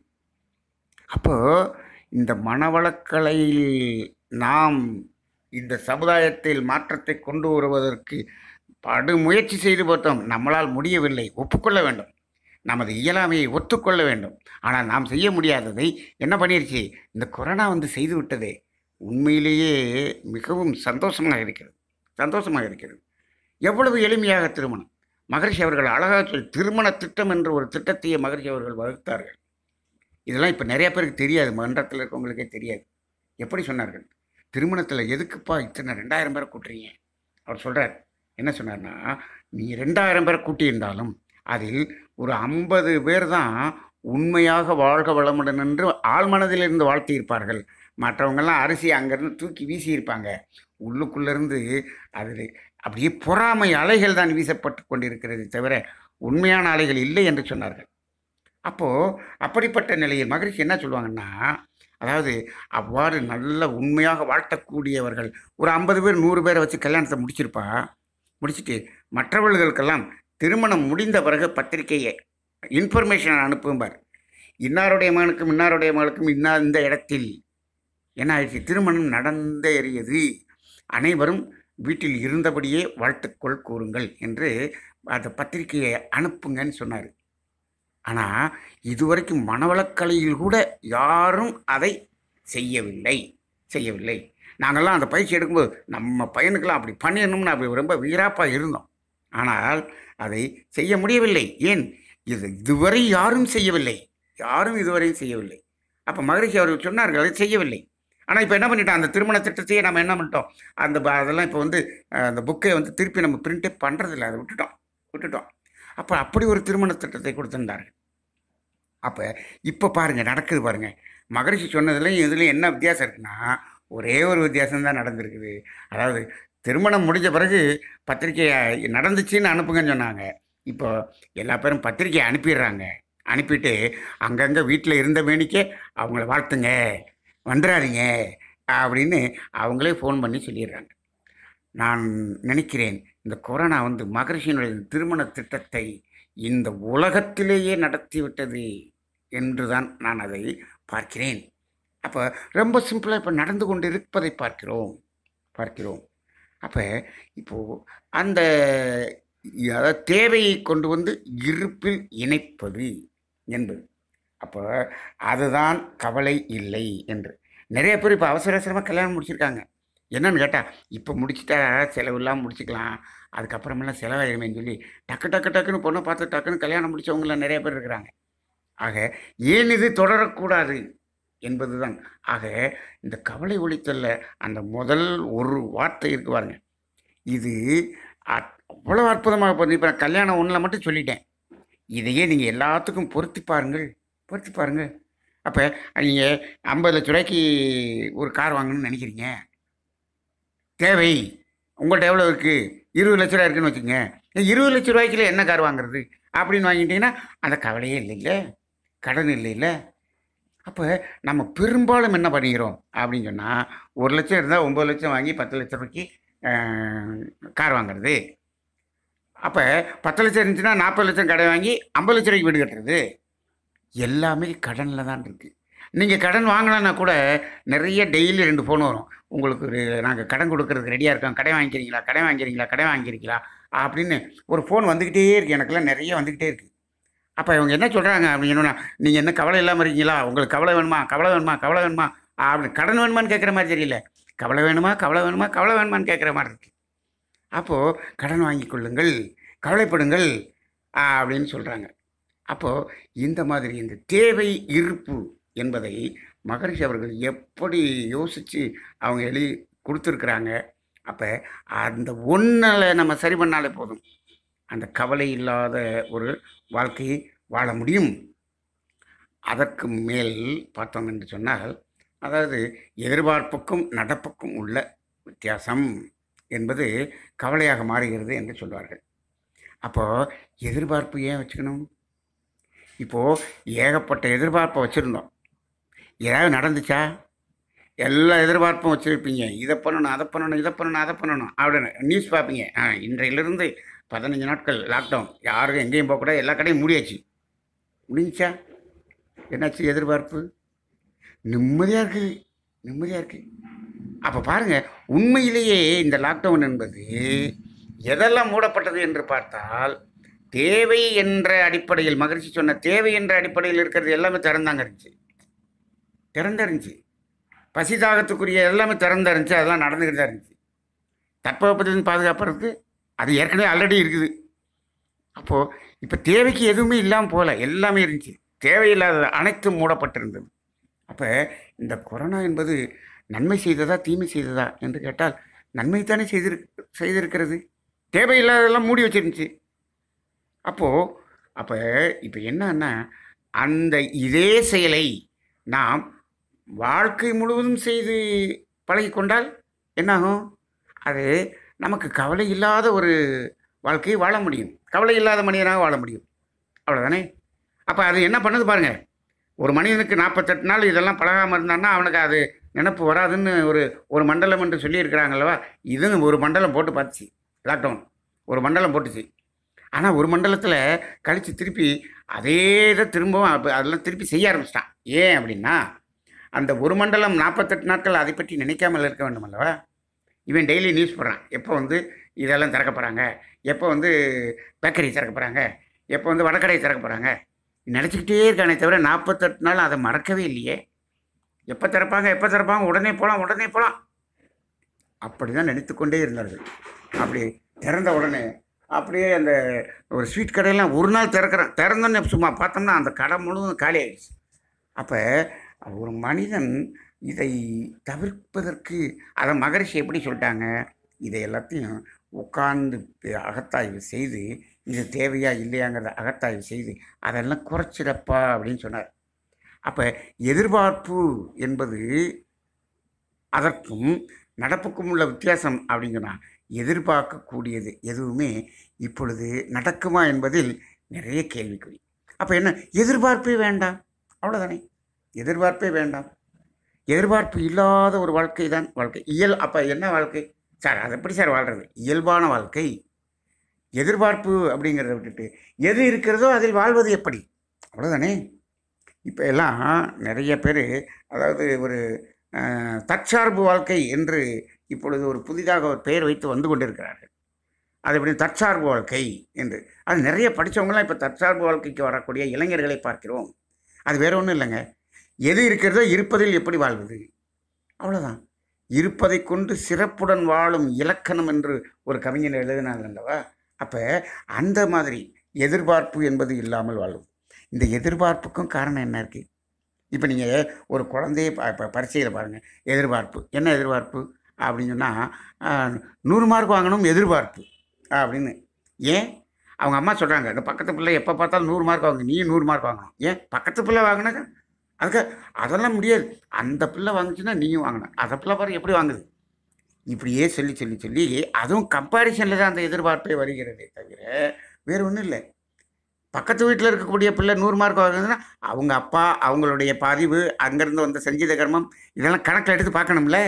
அப்போது இந்த மனவளக்கலையில் நாம் இந்த சமுதாயத்தில் மாற்றத்தை கொண்டு வருவதற்கு படு முயற்சி செய்து பார்த்தோம் நம்மளால் முடியவில்லை ஒப்புக்கொள்ள வேண்டும் நமது இயலாமையை ஒத்துக்கொள்ள வேண்டும் ஆனால் நாம் செய்ய முடியாததை என்ன பண்ணிருச்சு இந்த கொரோனா வந்து செய்து விட்டதே உண்மையிலேயே மிகவும் சந்தோஷமாக இருக்கிறது சந்தோஷமாக இருக்கிறது எவ்வளவு எளிமையாக திருமணம் மகரிஷி அவர்கள் அழகாக சொல்லி திருமண திட்டம் என்ற ஒரு திட்டத்தையே மகரிஷி அவர்கள் வகுத்தார்கள் இதெல்லாம் இப்போ நிறைய பேருக்கு தெரியாது மன்றத்தில் இருக்கவங்களுக்கே தெரியாது எப்படி சொன்னார்கள் திருமணத்தில் எதுக்குப்பா இத்தனை ரெண்டாயிரம் பேரை கூட்டுறீங்க அவர் சொல்கிறார் என்ன சொன்னார்னா நீ ரெண்டாயிரம் பேரை கூட்டியிருந்தாலும் அதில் ஒரு ஐம்பது பேர் தான் உண்மையாக வாழ்க வளமுடன் என்று ஆழ்மனதிலிருந்து வாழ்த்தியிருப்பார்கள் மற்றவங்கெல்லாம் அரிசி அங்கேருந்து தூக்கி வீசியிருப்பாங்க உள்ளுக்குள்ளேருந்து அது அப்படியே பொறாமை அலைகள் தான் வீசப்பட்டு கொண்டிருக்கிறது தவிர உண்மையான அலைகள் இல்லை என்று சொன்னார்கள் அப்போது அப்படிப்பட்ட நிலையில் மகிழ்ச்சி என்ன சொல்லுவாங்கன்னா அதாவது அவ்வாறு நல்ல உண்மையாக வாழ்த்தக்கூடியவர்கள் ஒரு ஐம்பது பேர் நூறு பேரை வச்சு கல்யாணத்தை முடிச்சிருப்பா முடிச்சுட்டு மற்றவர்களுக்கெல்லாம் திருமணம் முடிந்த பிறகு பத்திரிகையை இன்ஃபர்மேஷன் அனுப்பும்பார் இன்னாருடைய மகனுக்கும் இன்னாருடைய மகளுக்கும் இன்னா இந்த இடத்தில் என்ன ஆயிடுச்சு திருமணம் நடந்தேறியது அனைவரும் வீட்டில் இருந்தபடியே வாழ்த்துக்கள் கூறுங்கள் என்று அந்த பத்திரிகையை அனுப்புங்கன்னு சொன்னார் ஆனால் இதுவரைக்கும் மனவளக்கலையில் கூட யாரும் அதை செய்யவில்லை செய்யவில்லை நாங்கள்லாம் அந்த பயிற்சி எடுக்கும்போது நம்ம பையனுக்கெல்லாம் அப்படி பண்ணிடணும்னு அப்படி ரொம்ப வீராப்பாக இருந்தோம் ஆனால் அதை செய்ய முடியவில்லை ஏன் இது இதுவரை யாரும் செய்யவில்லை யாரும் இதுவரையும் செய்யவில்லை அப்போ மகரிஷி அவர்கள் சொன்னார்கள் அதை செய்யவில்லை ஆனால் இப்போ என்ன பண்ணிட்டோம் அந்த திருமண திட்டத்தையே நம்ம என்ன பண்ணிட்டோம் அந்த ப- அதெல்லாம் இப்போ வந்து அஹ், அந்த புக்கை வந்து திருப்பி நம்ம பிரிண்டே பண்ணுறதில்ல அதை விட்டுட்டோம் விட்டுட்டோம் அப்போ அப்படி ஒரு திருமண திட்டத்தை கொடுத்திருந்தார்கள் அப்போ இப்போ பாருங்கள் நடக்குது பாருங்கள் மகரிஷி சொன்னதுலையும் இதுலையும் என்ன வித்தியாசம் இருக்குன்னா ஒரே ஒரு வித்தியாசம் தான் நடந்திருக்குது அதாவது திருமணம் முடிஞ்ச பிறகு பத்திரிக்கை நடந்துச்சுன்னு அனுப்புங்கன்னு சொன்னாங்க இப்போ எல்லா பேரும் பத்திரிக்கை அனுப்பிடுறாங்க அனுப்பிட்டு அங்கங்கே வீட்டில் இருந்த மேனிக்கே அவங்கள வாழ்த்துங்க வந்துடாதீங்க அப்படின்னு அவங்களே ஃபோன் பண்ணி சொல்லிடுறாங்க நான் நினைக்கிறேன் இந்த கொரோனா வந்து மகரிஷியினுடைய திருமண திட்டத்தை இந்த உலகத்திலேயே நடத்தி விட்டது என்று தான் நான் அதை பார்க்கிறேன் அப்போ ரொம்ப சிம்பிளாக இப்போ நடந்து கொண்டு இருப்பதை பார்க்கிறோம் பார்க்கிறோம் அப்போ இப்போது அந்த அதாவது தேவையை கொண்டு வந்து இருப்பில் இணைப்பது என்பது அப்போ அதுதான் கவலை இல்லை என்று நிறைய பேர் இப்போ அவசர அவசரமாக கல்யாணம் முடிச்சிருக்காங்க என்னன்னு கேட்டால் இப்போ முடிச்சிட்டா செலவு இல்லாமல் முடிச்சுக்கலாம் அதுக்கப்புறமெல்லாம் செலவாயிருமேன்னு சொல்லி டக்கு டக்கு டக்குன்னு பொண்ணை பார்த்து டக்குன்னு கல்யாணம் முடிச்சவங்களாம் நிறைய பேர் இருக்கிறாங்க ஆக ஏன் இது தொடரக்கூடாது என்பதுதான் ஆக இந்த கவலை ஒழித்தல்ல அந்த முதல் ஒரு வார்த்தை இருக்கு பாருங்க இது அ- அவ்வளோ அற்புதமாக போகுது இப்போ நான் கல்யாணம் ஒன்றில் மட்டும் சொல்லிட்டேன் இதையே நீங்கள் எல்லாத்துக்கும் பொருத்தி பாருங்கள் பொருத்தி பாருங்கள் அப்போ நீங்கள் ஐம்பது லட்ச ரூபாய்க்கு ஒரு கார் வாங்கணும்னு நினைக்கிறீங்க தேவை உங்கள்கிட்ட எவ்வளோ இருக்குது இருபது லட்ச ரூபா இருக்குன்னு வச்சுக்கோங்க இருபது லட்ச ரூபாய்க்குல என்ன கார் வாங்குறது அப்படின்னு வாங்கிட்டீங்கன்னா அந்த கவலையே இல்லைல்ல கடன் இல்லைல்ல அப்போ நம்ம பெரும்பாலும் என்ன பண்ணிக்கிறோம் அப்படின்னு சொன்னால் ஒரு லட்சம் இருந்தால் ஒம்பது லட்சம் வாங்கி பத்து லட்ச ரூபாய்க்கு அஹ், கார் வாங்குறது அப்போ பத்து லட்சம் இருந்துச்சுன்னா நாற்பது லட்சம் கடை வாங்கி ஐம்பது லட்ச ரூபாய்க்கு வீடு கட்டுறது எல்லாமே கடனில் தான் இருக்குது நீங்கள் கடன் வாங்கினா கூட நிறைய டெய்லி ரெண்டு ஃபோன் வரும் உங்களுக்கு நாங்கள் கடன் கொடுக்கறதுக்கு ரெடியாக இருக்கோம் கடை வாங்கிக்கிறீங்களா கடை வாங்கிக்கிறீங்களா கடை வாங்கிக்கிறீங்களா அப்படின்னு ஒரு ஃபோன் வந்துக்கிட்டே இருக்குது எனக்கெல்லாம் நிறைய வந்துக்கிட்டே இருக்குது அப்போ இவங்க என்ன சொல்கிறாங்க அப்படின்னா நீங்கள் என்ன கவலை இல்லாமல் இருக்கீங்களா உங்களுக்கு கவலை வேணுமா கவலை வேணுமா கவலை வேணுமா அப்படி கடன் வேணுமான்னு கேட்குற மாதிரி தெரியல கவலை வேணுமா கவலை வேணுமா கவலை வேணுமான்னு கேட்குற மாதிரி இருக்குது அப்போது கடன் வாங்கி கொள்ளுங்கள் கவலைப்படுங்கள் அப்படின்னு சொல்கிறாங்க அப்போது இந்த மாதிரி இந்த தேவை இருப்பு என்பதை மகரிஷி அவர்கள் எப்படி யோசித்து அவங்க எழுதி கொடுத்துருக்குறாங்க அப்போ அந்த ஒன்றில் நம்ம சரி பண்ணாலே போதும் அந்த கவலை இல்லாத ஒரு வாழ்க்கையை வாழ முடியும் அதற்கு மேல் பார்த்தோம் என்று சொன்னால் அதாவது எதிர்பார்ப்புக்கும் நடப்புக்கும் உள்ள வித்தியாசம் என்பது கவலையாக மாறுகிறது என்று சொல்வார்கள் அப்போது எதிர்பார்ப்பு ஏன் வச்சுக்கணும் இப்போது ஏகப்பட்ட எதிர்பார்ப்பை வச்சுருந்தோம் ஏதாவது நடந்துச்சா எல்லா எதிர்பார்ப்பும் வச்சுருப்பீங்க இதை பண்ணணும் அதை பண்ணணும் இதை பண்ணணும் அதை பண்ணணும் அப்படின்னு நியூஸ் பார்ப்பீங்க ஆ இன்றையிலிருந்து பதினஞ்சு நாட்கள் லாக்டவுன் யாருக்கும் எங்கேயும் போகக்கூடாது எல்லா கடையும் மூடியாச்சு முடிஞ்சா என்னாச்சு எதிர்பார்ப்பு நிம்மதியாக இருக்குது நிம்மதியாக இருக்குது அப்போ பாருங்கள் உண்மையிலேயே இந்த லாக்டவுன் என்பது எதெல்லாம் மூடப்பட்டது என்று பார்த்தால் தேவை என்ற அடிப்படையில் மகிழ்ச்சி சொன்ன தேவை என்ற அடிப்படையில் இருக்கிறது எல்லாமே திறந்தாங்க இருந்துச்சு திறந்து இருந்துச்சு பசி தாகத்துக்குரிய எல்லாமே திறந்து இருந்துச்சு அதெல்லாம் நடந்துக்கிட்டு தான் இருந்துச்சு தட்பவெப்பத்திலிருந்து பாதுகாப்புறதுக்கு அது ஏற்கனவே ஆல்ரெடி இருக்குது அப்போது இப்போ தேவைக்கு எதுவுமே இல்லாமல் போகல எல்லாமே இருந்துச்சு தேவையில்லாத அனைத்தும் மூடப்பட்டிருந்தது அப்போ இந்த கொரோனா என்பது நன்மை செய்ததா தீமை செய்ததா என்று கேட்டால் நன்மை தானே செய்திரு செய்திருக்கிறது தேவையில்லாததெல்லாம் மூடி வச்சிருந்துச்சு அப்போது அப்போ இப்போ என்னன்னா அந்த இதே செயலை நாம் வாழ்க்கை முழுவதும் செய்து பழகிக்கொண்டால் என்னாகும் அது நமக்கு கவலை இல்லாத ஒரு வாழ்க்கையை வாழ முடியும் கவலை இல்லாத மனிதனாக வாழ முடியும் அவ்வளோதானே அப்போ அது என்ன பண்ணுது பாருங்கள் ஒரு மனிதனுக்கு நாற்பத்தெட்டு நாள் இதெல்லாம் பழகாமல் இருந்தான்னா அவனுக்கு அது நினப்பு வராதுன்னு ஒரு ஒரு மண்டலம் என்று சொல்லியிருக்கிறாங்கல்லவா இதுன்னு ஒரு மண்டலம் போட்டு பார்த்துச்சு லாக்டவுன் ஒரு மண்டலம் போட்டுச்சு ஆனால் ஒரு மண்டலத்தில் கழித்து திருப்பி அதே இதை திரும்பவும் அப்ப அதெல்லாம் திருப்பி செய்ய ஆரம்பிச்சிட்டான் ஏன் அப்படின்னா அந்த ஒரு மண்டலம் நாற்பத்தெட்டு நாட்கள் அதை பற்றி நினைக்காமல் இருக்க வேண்டும் அல்லவா இவன் டெய்லி நியூஸ் போடுறான் எப்போ வந்து இதெல்லாம் திறக்க போகிறாங்க எப்போ வந்து பேக்கரி திறக்க போகிறாங்க எப்போ வந்து வடக்கடை திறக்க போகிறாங்க நினச்சிக்கிட்டே இருக்கானே தவிர நாற்பத்தெட்டு நாள் அதை மறக்கவே இல்லையே எப்போ திறப்பாங்க எப்போ திறப்பாங்க உடனே போகலாம் உடனே போகலாம் அப்படி தான் நினைத்து கொண்டே இருந்தார்கள் அப்படி திறந்த உடனே அப்படியே அந்த ஒரு ஸ்வீட் கடையெல்லாம் ஒரு நாள் திறக்கிறேன் திறந்தோன்னே சும்மா பார்த்தோம்னா அந்த கடை முழுவதும் காலி ஆயிடுச்சு அப்போ ஒரு மனிதன் இதை தவிர்ப்பதற்கு அதை மகரிஷி எப்படி சொல்லிட்டாங்க இதை எல்லாத்தையும் உட்கார்ந்து அகத்தாய்வு செய்து இது தேவையா இல்லையாங்கிறத அகத்தாய்வு செய்து அதெல்லாம் குறைச்சிடப்பா அப்படின்னு சொன்னார் அப்போ எதிர்பார்ப்பு என்பது அதற்கும் நடப்புக்கும் உள்ள வித்தியாசம் அப்படின்னு சொன்னால் எதிர்பார்க்கக்கூடியது எதுவுமே இப்பொழுது நடக்குமா என்பதில் நிறைய கேள்விக்குறி அப்போ என்ன எதிர்பார்ப்பே வேண்டாம் அவ்வளோதானே எதிர்பார்ப்பே வேண்டாம் எதிர்பார்ப்பு இல்லாத ஒரு வாழ்க்கை தான் வாழ்க்கை இயல் அப்போ என்ன வாழ்க்கை சார் அது எப்படி சார் வாழ்கிறது இயல்பான வாழ்க்கை எதிர்பார்ப்பு அப்படிங்கிறத விட்டுட்டு எது இருக்கிறதோ அதில் வாழ்வது எப்படி அவ்வளோதானே இப்போ எல்லாம் நிறைய பேர் அதாவது ஒரு அஹ், தற்சார்பு வாழ்க்கை என்று இப்பொழுது ஒரு புதிதாக ஒரு பெயர் வைத்து வந்து கொண்டிருக்கிறார்கள் அது எப்படி தற்சார்பு வாழ்க்கை என்று அது நிறைய படித்தவங்களாம் இப்போ தற்சார்பு வாழ்க்கைக்கு வரக்கூடிய இளைஞர்களை பார்க்கிறோம் அது வேற ஒன்றும் இல்லைங்க எது இருக்கிறதோ இருப்பதில் எப்படி வாழ்வது அவ்வளோதான் இருப்பதை கொண்டு சிறப்புடன் வாழும் இலக்கணம் என்று ஒரு கவிஞர் எழுதினாங்க அல்லவா அப்போ அந்த மாதிரி எதிர்பார்ப்பு என்பது இல்லாமல் வாழும் இந்த எதிர்பார்ப்புக்கும் காரணம் என்ன இருக்குது இப்போ நீங்கள் ஒரு குழந்தைய ப ப- பரீட்சையில் பாருங்கள் எதிர்பார்ப்பு என்ன எதிர்பார்ப்பு அப்படின்னு சொன்னால் நூறு மார்க் வாங்கணும் எதிர்பார்ப்பு அப்படின்னு ஏன் அவங்க அம்மா சொல்கிறாங்க இந்த பக்கத்து பிள்ளை எப்போ பார்த்தாலும் நூறு மார்க் வாங்க நீயும் நூறு மார்க் வாங்கணும் ஏன் பக்கத்து பிள்ளை வாங்கினாக்க அதுக்கு அதெல்லாம் முடியாது அந்த பிள்ளை வாங்குச்சுன்னா நீயும் வாங்கணும் அதை பிள்ளை பாரு எப்படி வாங்குது இப்படியே சொல்லி சொல்லி சொல்லி அதுவும் கம்பாரிசனில் தான் அந்த எதிர்பார்ப்பே வருகிறதே தவிர வேறு ஒன்றும் இல்லை பக்கத்து வீட்டில் இருக்கக்கூடிய பிள்ளை நூறு மார்க் வாங்குதுன்னா அவங்க அப்பா அவங்களுடைய பதிவு அங்கேருந்து வந்த சஞ்சீத கர்மம் இதெல்லாம் கணக்கில் எடுத்து பார்க்கணும்ல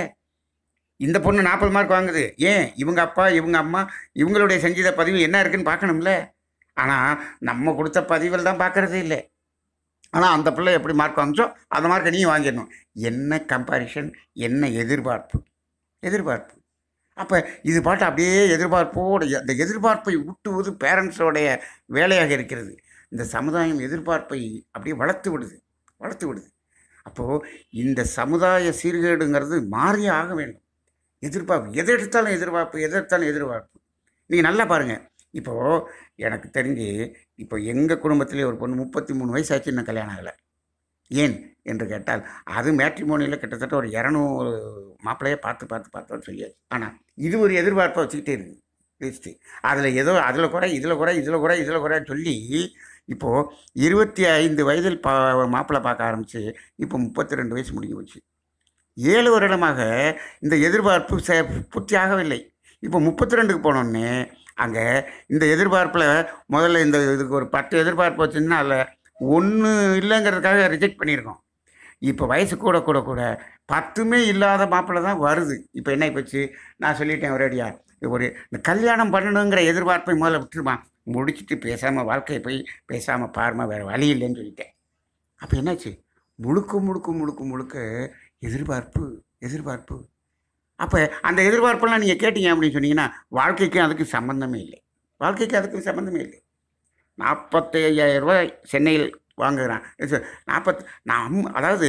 இந்த பொண்ணு நாற்பது மார்க் வாங்குது ஏன் இவங்க அப்பா இவங்க அம்மா இவங்களுடைய சங்கீத பதிவு என்ன இருக்குன்னு பார்க்கணும்ல ஆனால் நம்ம கொடுத்த பதிவில் தான் பார்க்கறதே இல்லை ஆனால் அந்த பிள்ளை எப்படி மார்க் வாங்கிச்சோ அந்த மார்க்கை நீ வாங்கிடணும் என்ன கம்பாரிஷன் என்ன எதிர்பார்ப்பு எதிர்பார்ப்பு அப்போ இது பாட்டு அப்படியே எதிர்பார்ப்போடு அந்த எதிர்பார்ப்பை ஊட்டுவது பேரண்ட்ஸோடைய வேலையாக இருக்கிறது இந்த சமுதாயம் எதிர்பார்ப்பை அப்படியே வளர்த்து விடுது வளர்த்து விடுது அப்போது இந்த சமுதாய சீர்கேடுங்கிறது மாறியே ஆக வேண்டும் எதிர்பார்ப்பு எதை எடுத்தாலும் எதிர்பார்ப்பு எதை எடுத்தாலும் எதிர்பார்ப்பு நீங்கள் நல்லா பாருங்கள் இப்போது எனக்கு தெரிஞ்சு இப்போ எங்கள் குடும்பத்திலே ஒரு பொண்ணு முப்பத்தி மூணு வயசாச்சு இன்னும் கல்யாணம் ஆகலை ஏன் என்று கேட்டால் அது மேட்ரிமோனியில் கிட்டத்தட்ட ஒரு இரநூறு மாப்பிள்ளையே பார்த்து பார்த்து பார்த்தோன்னு சொல்லியாச்சு ஆனால் இது ஒரு எதிர்பார்ப்பை வச்சுக்கிட்டே இருக்குது லிஸ்ட்டு அதில் ஏதோ அதில் குறை இதில் குறை இதில் குறை இதில் குறைன்னு சொல்லி இப்போது இருபத்தி ஐந்து வயதில் பா மாப்பிள்ளை பார்க்க ஆரம்பித்து இப்போ முப்பத்தி ரெண்டு வயசு முடிஞ்சு போச்சு ஏழு வருடமாக இந்த எதிர்பார்ப்பு ச பூர்த்தி ஆகவில்லை இப்போ முப்பத்தி ரெண்டுக்கு போனோடனே அங்கே இந்த எதிர்பார்ப்பில் முதல்ல இந்த இதுக்கு ஒரு பத்து எதிர்பார்ப்பு வச்சுருந்தா அதில் ஒன்று இல்லைங்கிறதுக்காக ரிஜெக்ட் பண்ணியிருக்கோம் இப்போ வயசு கூட கூட கூட பத்துமே இல்லாத மாப்பிள்ளை தான் வருது இப்போ என்ன போச்சு நான் சொல்லிட்டேன் ஒரேடியா ஒரு இந்த கல்யாணம் பண்ணணுங்கிற எதிர்பார்ப்பை முதல்ல விட்டுருமா முடிச்சுட்டு பேசாமல் வாழ்க்கையை போய் பேசாமல் பாருமா வேறு வழி இல்லைன்னு சொல்லிட்டேன் அப்போ என்னாச்சு முழுக்க முழுக்க முழுக்க முழுக்க எதிர்பார்ப்பு எதிர்பார்ப்பு அப்போ அந்த எதிர்பார்ப்பெல்லாம் நீங்கள் கேட்டீங்க அப்படின்னு சொன்னீங்கன்னா வாழ்க்கைக்கும் அதுக்கு சம்மந்தமே இல்லை வாழ்க்கைக்கு அதுக்கும் சம்மந்தமே இல்லை நாற்பத்தி ஐயாயிரம் ரூபாய் சென்னையில் வாங்குகிறான் நாற்பத்தி நான் அம்- அதாவது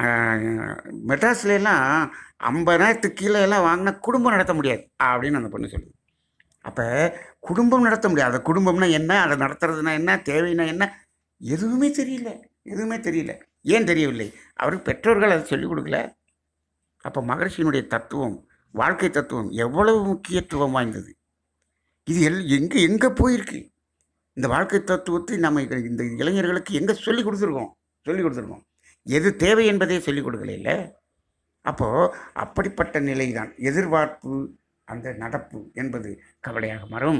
ஆஹ், மெட்ராஸ்ல எல்லாம் ஐம்பதாயிரத்துக்கு கீழே எல்லாம் வாங்கினா குடும்பம் நடத்த முடியாது அப்படின்னு அந்த பொண்ணு சொல்லுது அப்போ குடும்பம் நடத்த முடியாது அந்த குடும்பம்னா என்ன அதை நடத்துறதுனா என்ன தேவைன்னா என்ன எதுவுமே தெரியல எதுவுமே தெரியல ஏன் தெரியவில்லை அவருக்கு பெற்றோர்கள் அதை சொல்லிக் கொடுக்கல அப்போ மகர்ஷியினுடைய தத்துவம் வாழ்க்கை தத்துவம் எவ்வளவு முக்கியத்துவம் வாய்ந்தது இது எல் எங்கே எங்கே போயிருக்கு இந்த வாழ்க்கை தத்துவத்தை நம்ம இங்க- இந்த இளைஞர்களுக்கு எங்கே சொல்லி கொடுத்துருக்கோம் சொல்லி கொடுத்துருக்கோம் எது தேவை என்பதே சொல்லிக் கொடுக்கல இல்லை அப்போது அப்படிப்பட்ட நிலை தான் எதிர்பார்ப்பு அந்த நடப்பு என்பது கவலையாக மாறும்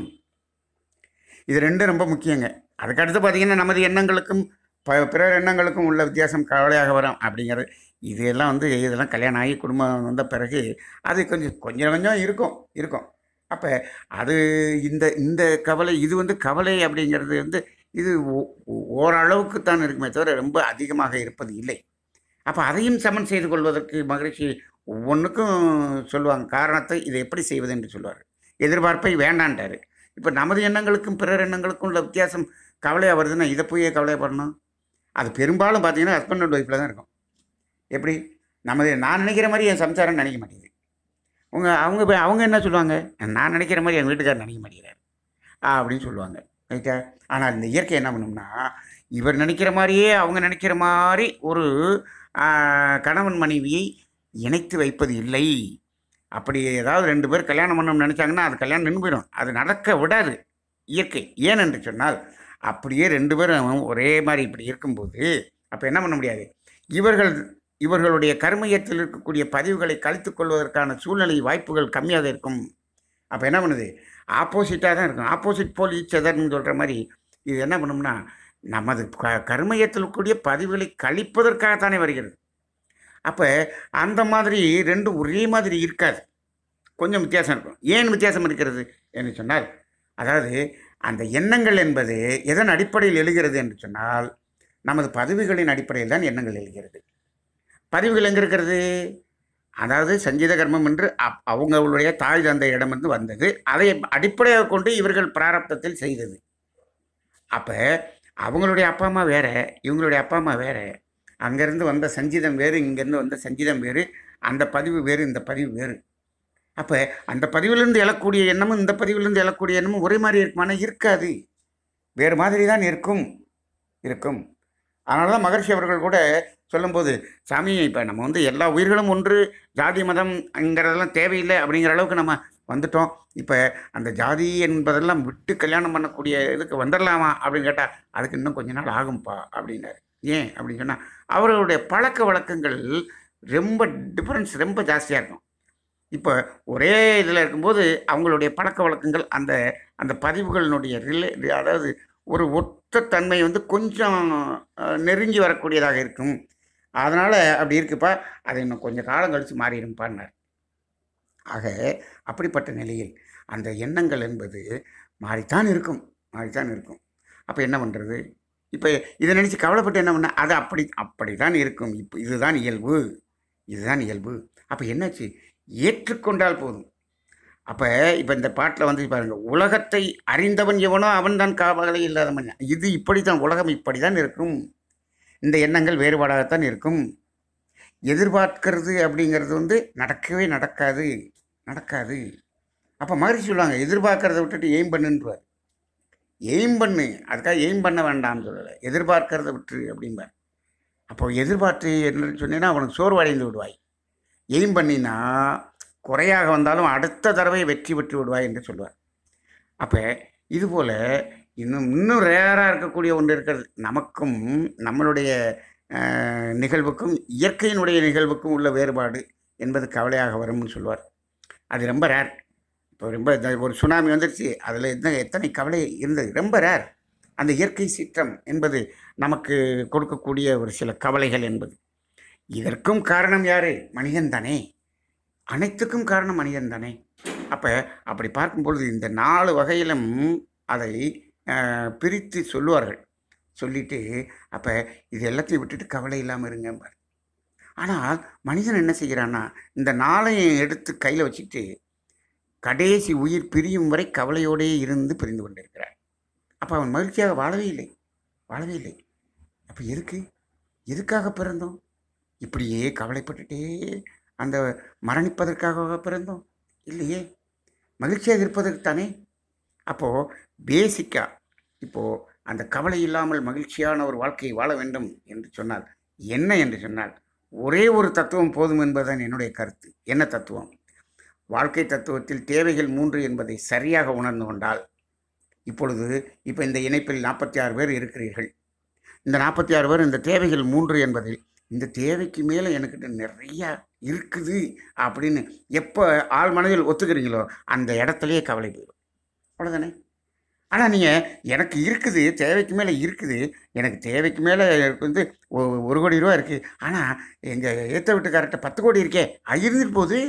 இது ரெண்டும் ரொம்ப முக்கியங்க அதுக்கடுத்து பார்த்தீங்கன்னா நமது எண்ணங்களுக்கும் ப பிறர் எண்ணங்களுக்கும் உள்ள வித்தியாசம் கவலையாக வரும் அப்படிங்கிறது இதெல்லாம் வந்து இதெல்லாம் கல்யாணம் ஆகி குடும்பம் வந்த பிறகு அது கொஞ்சம் கொஞ்சம் கொஞ்சம் இருக்கும் இருக்கும் அப்போ அது இந்த இந்த கவலை இது வந்து கவலை அப்படிங்கிறது வந்து இது ஓ- ஓ- ஓரளவுக்கு தான் இருக்குமே தவிர ரொம்ப அதிகமாக இருப்பது இல்லை அப்போ அதையும் சமன் செய்து கொள்வதற்கு மகிழ்ச்சி ஒவ்வொன்றுக்கும் சொல்லுவாங்க காரணத்தை இதை எப்படி செய்வது என்று சொல்லுவார் எதிர்பார்ப்பை வேண்டான்ட்டாரு இப்போ நமது எண்ணங்களுக்கும் பிறர் எண்ணங்களுக்கும் உள்ள வித்தியாசம் கவலையாக வருதுன்னா இதை போய் ஏன் கவலைப்படணும் அது பெரும்பாலும் பார்த்தீங்கன்னா ஹஸ்பண்ட் அண்ட் ஒய்ஃபில் தான் இருக்கும் எப்படி நமது நான் நினைக்கிற மாதிரி என் சம்சாரம் நினைக்க மாட்டேங்குது உங்க அவங்க போய் அவங்க என்ன சொல்லுவாங்க நான் நினைக்கிற மாதிரி என் வீட்டுக்காரர் நினைக்க மாட்டேங்கிறார் அப்படின்னு சொல்லுவாங்க ரைட்டா ஆனால் இந்த இயற்கை என்ன பண்ணும்னா இவர் நினைக்கிற மாதிரியே அவங்க நினைக்கிற மாதிரி ஒரு ஆ, கணவன் மனைவியை இணைத்து வைப்பது இல்லை அப்படி ஏதாவது ரெண்டு பேர் கல்யாணம் பண்ணணும்னு நினச்சாங்கன்னா அது கல்யாணம் நின்று போயிடும் அது நடக்க விடாது இயற்கை ஏன் என்று சொன்னால் அப்படியே ரெண்டு பேரும் ஒரே மாதிரி இப்படி இருக்கும்போது அப்போ என்ன பண்ண முடியாது இவர்கள் இவர்களுடைய கர்மயத்தில் இருக்கக்கூடிய பதிவுகளை கழித்துக் கொள்வதற்கான சூழ்நிலை வாய்ப்புகள் கம்மியாக இருக்கும் அப்போ என்ன பண்ணுது ஆப்போசிட்டாக தான் இருக்கும் ஆப்போசிட் போல் ஈச் அதர்னு சொல்கிற மாதிரி இது என்ன பண்ணும்னா நமது க கர்மயத்தில் இருக்கக்கூடிய பதிவுகளை கழிப்பதற்காகத்தானே வருகிறது அப்போ அந்த மாதிரி ரெண்டும் ஒரே மாதிரி இருக்காது கொஞ்சம் வித்தியாசம் இருக்கும் ஏன் வித்தியாசம் இருக்கிறது என்று சொன்னால் அதாவது அந்த எண்ணங்கள் என்பது எதன் அடிப்படையில் எழுகிறது என்று சொன்னால் நமது பதிவுகளின் அடிப்படையில் தான் எண்ணங்கள் எழுகிறது பதிவுகள் எங்கே இருக்கிறது அதாவது சஞ்சீத கர்மம் என்று அப்- அவங்களுடைய தாய் தந்தையிடமிருந்து வந்தது அதை அடிப்படையாக கொண்டு இவர்கள் பிராரப்தத்தில் செய்தது அப்போ அவங்களுடைய அப்பா அம்மா வேற இவங்களுடைய அப்பா அம்மா வேற அங்கேருந்து வந்த சஞ்சீதம் வேறு இங்கேருந்து வந்த சஞ்சீதம் வேறு அந்த பதிவு வேறு இந்த பதிவு வேறு அப்போ அந்த பதிவிலிருந்து எழக்கூடிய எண்ணமும் இந்த பதிவிலிருந்து எழக்கூடிய எண்ணமும் ஒரே மாதிரி இருக்குமானா இருக்காது வேறு மாதிரி தான் இருக்கும் இருக்கும் அதனால தான் மகர்ஷி அவர்கள் கூட சொல்லும்போது சாமி இப்போ நம்ம வந்து எல்லா உயிர்களும் ஒன்று ஜாதி மதம்ங்கிறதெல்லாம் தேவையில்லை அப்படிங்கிற அளவுக்கு நம்ம வந்துட்டோம் இப்போ அந்த ஜாதி என்பதெல்லாம் விட்டு கல்யாணம் பண்ணக்கூடிய இதுக்கு வந்துடலாமா அப்படின்னு கேட்டால் அதுக்கு இன்னும் கொஞ்ச நாள் ஆகும்ப்பா அப்படின்னாரு ஏன் அப்படின்னு சொன்னால் அவர்களுடைய பழக்க வழக்கங்கள் ரொம்ப டிஃப்ரென்ஸ் ரொம்ப ஜாஸ்தியாக இருக்கும் இப்போ ஒரே இதில் இருக்கும்போது அவங்களுடைய பழக்க வழக்கங்கள் அந்த அந்த பதிவுகளினுடைய ரிலே அதாவது ஒரு ஒத்த தன்மை வந்து கொஞ்சம் அஹ், நெருங்கி வரக்கூடியதாக இருக்கும் அதனால் அப்படி இருக்குப்பா அது இன்னும் கொஞ்சம் காலம் கழித்து மாறிடும்ப்பான்னார் ஆக அப்படிப்பட்ட நிலையில் அந்த எண்ணங்கள் என்பது மாறித்தான் இருக்கும் மாறித்தான் இருக்கும் அப்போ என்ன பண்ணுறது இப்போ இதை நினச்சி கவலைப்பட்டு என்ன பண்ண அது அப்படி அப்படி தான் இருக்கும் இப்போ இதுதான் இயல்பு இதுதான் இயல்பு அப்போ என்னாச்சு ஏற்றுக்கொண்டால் போதும் அப்போ இப்போ இந்த பாட்டில் வந்து பாருங்க உலகத்தை அறிந்தவன் எவனோ அவன் தான் காவலை இல்லாதவன் இது இப்படி தான் உலகம் இப்படி தான் இருக்கும் இந்த எண்ணங்கள் வேறுபாடாகத்தான் இருக்கும் எதிர்பார்க்கிறது அப்படிங்கிறது வந்து நடக்கவே நடக்காது நடக்காது அப்போ மகிழ்ச்சி சொல்லுவாங்க எதிர்பார்க்கறத விட்டுட்டு எய்ம் பண்ணுன்றார் எய்ம் பண்ணு அதுக்காக எய்ம் பண்ண வேண்டாம்னு சொல்லலை எதிர்பார்க்கறத விட்டு அப்படிம்பார் அப்போ எதிர்பார்த்து என்னன்னு சொன்னீங்கன்னா அவனுக்கு சோர்வடைந்து விடுவாய் எய்ம் பண்ணினா குறையாக வந்தாலும் அடுத்த தடவை வெற்றி பெற்று விடுவாய் என்று சொல்லுவார் அப்போ இதுபோல் இன்னும் இன்னும் ரேராக இருக்கக்கூடிய ஒன்று இருக்கிறது நமக்கும் நம்மளுடைய அஹ், நிகழ்வுக்கும் இயற்கையினுடைய நிகழ்வுக்கும் உள்ள வேறுபாடு என்பது கவலையாக வரும்னு சொல்லுவார் அது ரொம்ப ரேர் இப்போ ரொம்ப இந்த ஒரு சுனாமி வந்துருச்சு அதில் எத்தனை எத்தனை கவலை இருந்தது ரொம்ப ரேர் அந்த இயற்கை சீற்றம் என்பது நமக்கு கொடுக்கக்கூடிய ஒரு சில கவலைகள் என்பது இதற்கும் காரணம் யாரு மனிதன் தானே அனைத்துக்கும் காரணம் மனிதன் தானே அப்போ அப்படி பார்க்கும்பொழுது இந்த நாலு வகையிலும் அதை அஹ், பிரித்து சொல்லுவார்கள் சொல்லிட்டு அப்போ இது எல்லாத்தையும் விட்டுட்டு கவலை இல்லாமல் இருங்கம்பார் ஆனால் மனிதன் என்ன செய்கிறான்னா இந்த நாளையும் எடுத்து கையில் வச்சுக்கிட்டு கடைசி உயிர் பிரியும் வரை கவலையோடே இருந்து பிரிந்து கொண்டிருக்கிறார் அப்போ அவன் மகிழ்ச்சியாக வாழவே இல்லை வாழவே இல்லை அப்போ எதுக்கு எதுக்காக பிறந்தோம் இப்படியே கவலைப்பட்டுட்டே அந்த மரணிப்பதற்காக பிறந்தோம் இல்லையே மகிழ்ச்சியாக இருப்பதற்கு தானே அப்போது பேசிக்காக இப்போது அந்த கவலை இல்லாமல் மகிழ்ச்சியான ஒரு வாழ்க்கையை வாழ வேண்டும் என்று சொன்னால் என்ன என்று சொன்னால் ஒரே ஒரு தத்துவம் போதும் என்பதுதான் என்னுடைய கருத்து என்ன தத்துவம் வாழ்க்கை தத்துவத்தில் தேவைகள் மூன்று என்பதை சரியாக உணர்ந்து கொண்டால் இப்பொழுது இப்போ இந்த இணைப்பில் நாற்பத்தி ஆறு பேர் இருக்கிறீர்கள் இந்த நாற்பத்தி ஆறு பேர் இந்த தேவைகள் மூன்று என்பதில் இந்த தேவைக்கு மேலே எனக்கிட்ட நிறையா இருக்குது அப்படின்னு எப்போ ஆள் மனதில் ஒத்துக்கிறீங்களோ அந்த இடத்துலையே கவலை போயிடும் அவ்வளோதானே ஆனால் நீங்கள் எனக்கு இருக்குது தேவைக்கு மேலே இருக்குது எனக்கு தேவைக்கு மேலே வந்து ஒ- ஒரு கோடி ரூபா இருக்குது ஆனால் எங்கள் ஏற்ற வீட்டுக்கார்ட்ட பத்து கோடி இருக்கே அது இருந்துட்டு போகுது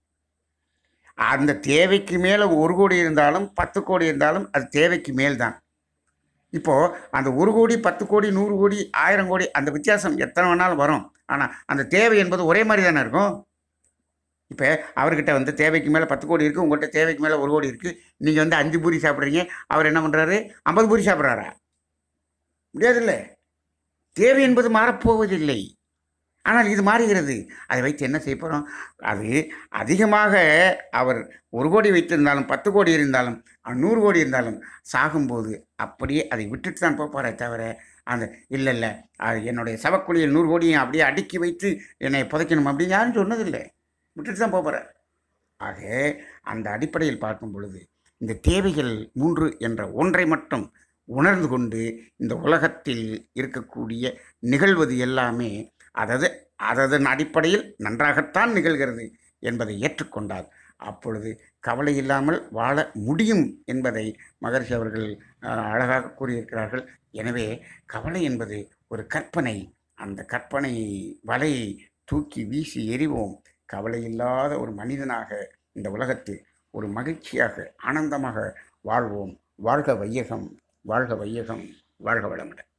அந்த தேவைக்கு மேலே ஒரு கோடி இருந்தாலும் பத்து கோடி இருந்தாலும் அது தேவைக்கு மேல் தான் இப்போது அந்த ஒரு கோடி பத்து கோடி நூறு கோடி ஆயிரம் கோடி அந்த வித்தியாசம் எத்தனை வேணாலும் வரும் ஆனால் அந்த தேவை என்பது ஒரே மாதிரி தானே இருக்கும் இப்போ அவர்கிட்ட வந்து தேவைக்கு மேலே பத்து கோடி இருக்குது உங்கள்கிட்ட தேவைக்கு மேலே ஒரு கோடி இருக்குது நீங்கள் வந்து அஞ்சு பூரி சாப்பிட்றீங்க அவர் என்ன பண்ணுறாரு ஐம்பது பூரி சாப்பிட்றாரா முடியாதுல்ல தேவை என்பது மாறப்போவதில்லை ஆனால் இது மாறுகிறது அதை வைத்து என்ன செய்ய போகிறோம் அது அதிகமாக அவர் ஒரு கோடி வைத்திருந்தாலும் பத்து கோடி இருந்தாலும் அஹ், நூறு கோடி இருந்தாலும் சாகும்போது அப்படியே அதை விட்டுட்டு தான் போப்பாரே தவிர அந்த இல்லை இல்லை அது என்னுடைய சவக்குழியில் நூறு கோடியை அப்படியே அடுக்கி வைத்து என்னை புதைக்கணும் அப்படின்னு யாரும் சொன்னதில்லை விட்டுட்டு தான் போகிறார் ஆக அந்த அடிப்படையில் பார்க்கும் பொழுது இந்த தேவைகள் மூன்று என்ற ஒன்றை மட்டும் உணர்ந்து கொண்டு இந்த உலகத்தில் இருக்கக்கூடிய நிகழ்வது எல்லாமே அதாவது அதன் அடிப்படையில் நன்றாகத்தான் நிகழ்கிறது என்பதை ஏற்றுக்கொண்டால் அப்பொழுது கவலை இல்லாமல் வாழ முடியும் என்பதை மகர்ஷி அவர்கள் அஹ், அழகாக கூறியிருக்கிறார்கள் எனவே கவலை என்பது ஒரு கற்பனை அந்த கற்பனை வலையை தூக்கி வீசி எறிவோம் கவலை இல்லாத ஒரு மனிதனாக இந்த உலகத்தில் ஒரு மகிழ்ச்சியாக ஆனந்தமாக வாழ்வோம் வாழ்க வையகம் வாழ்க வையகம் வாழ்க வளமுடன்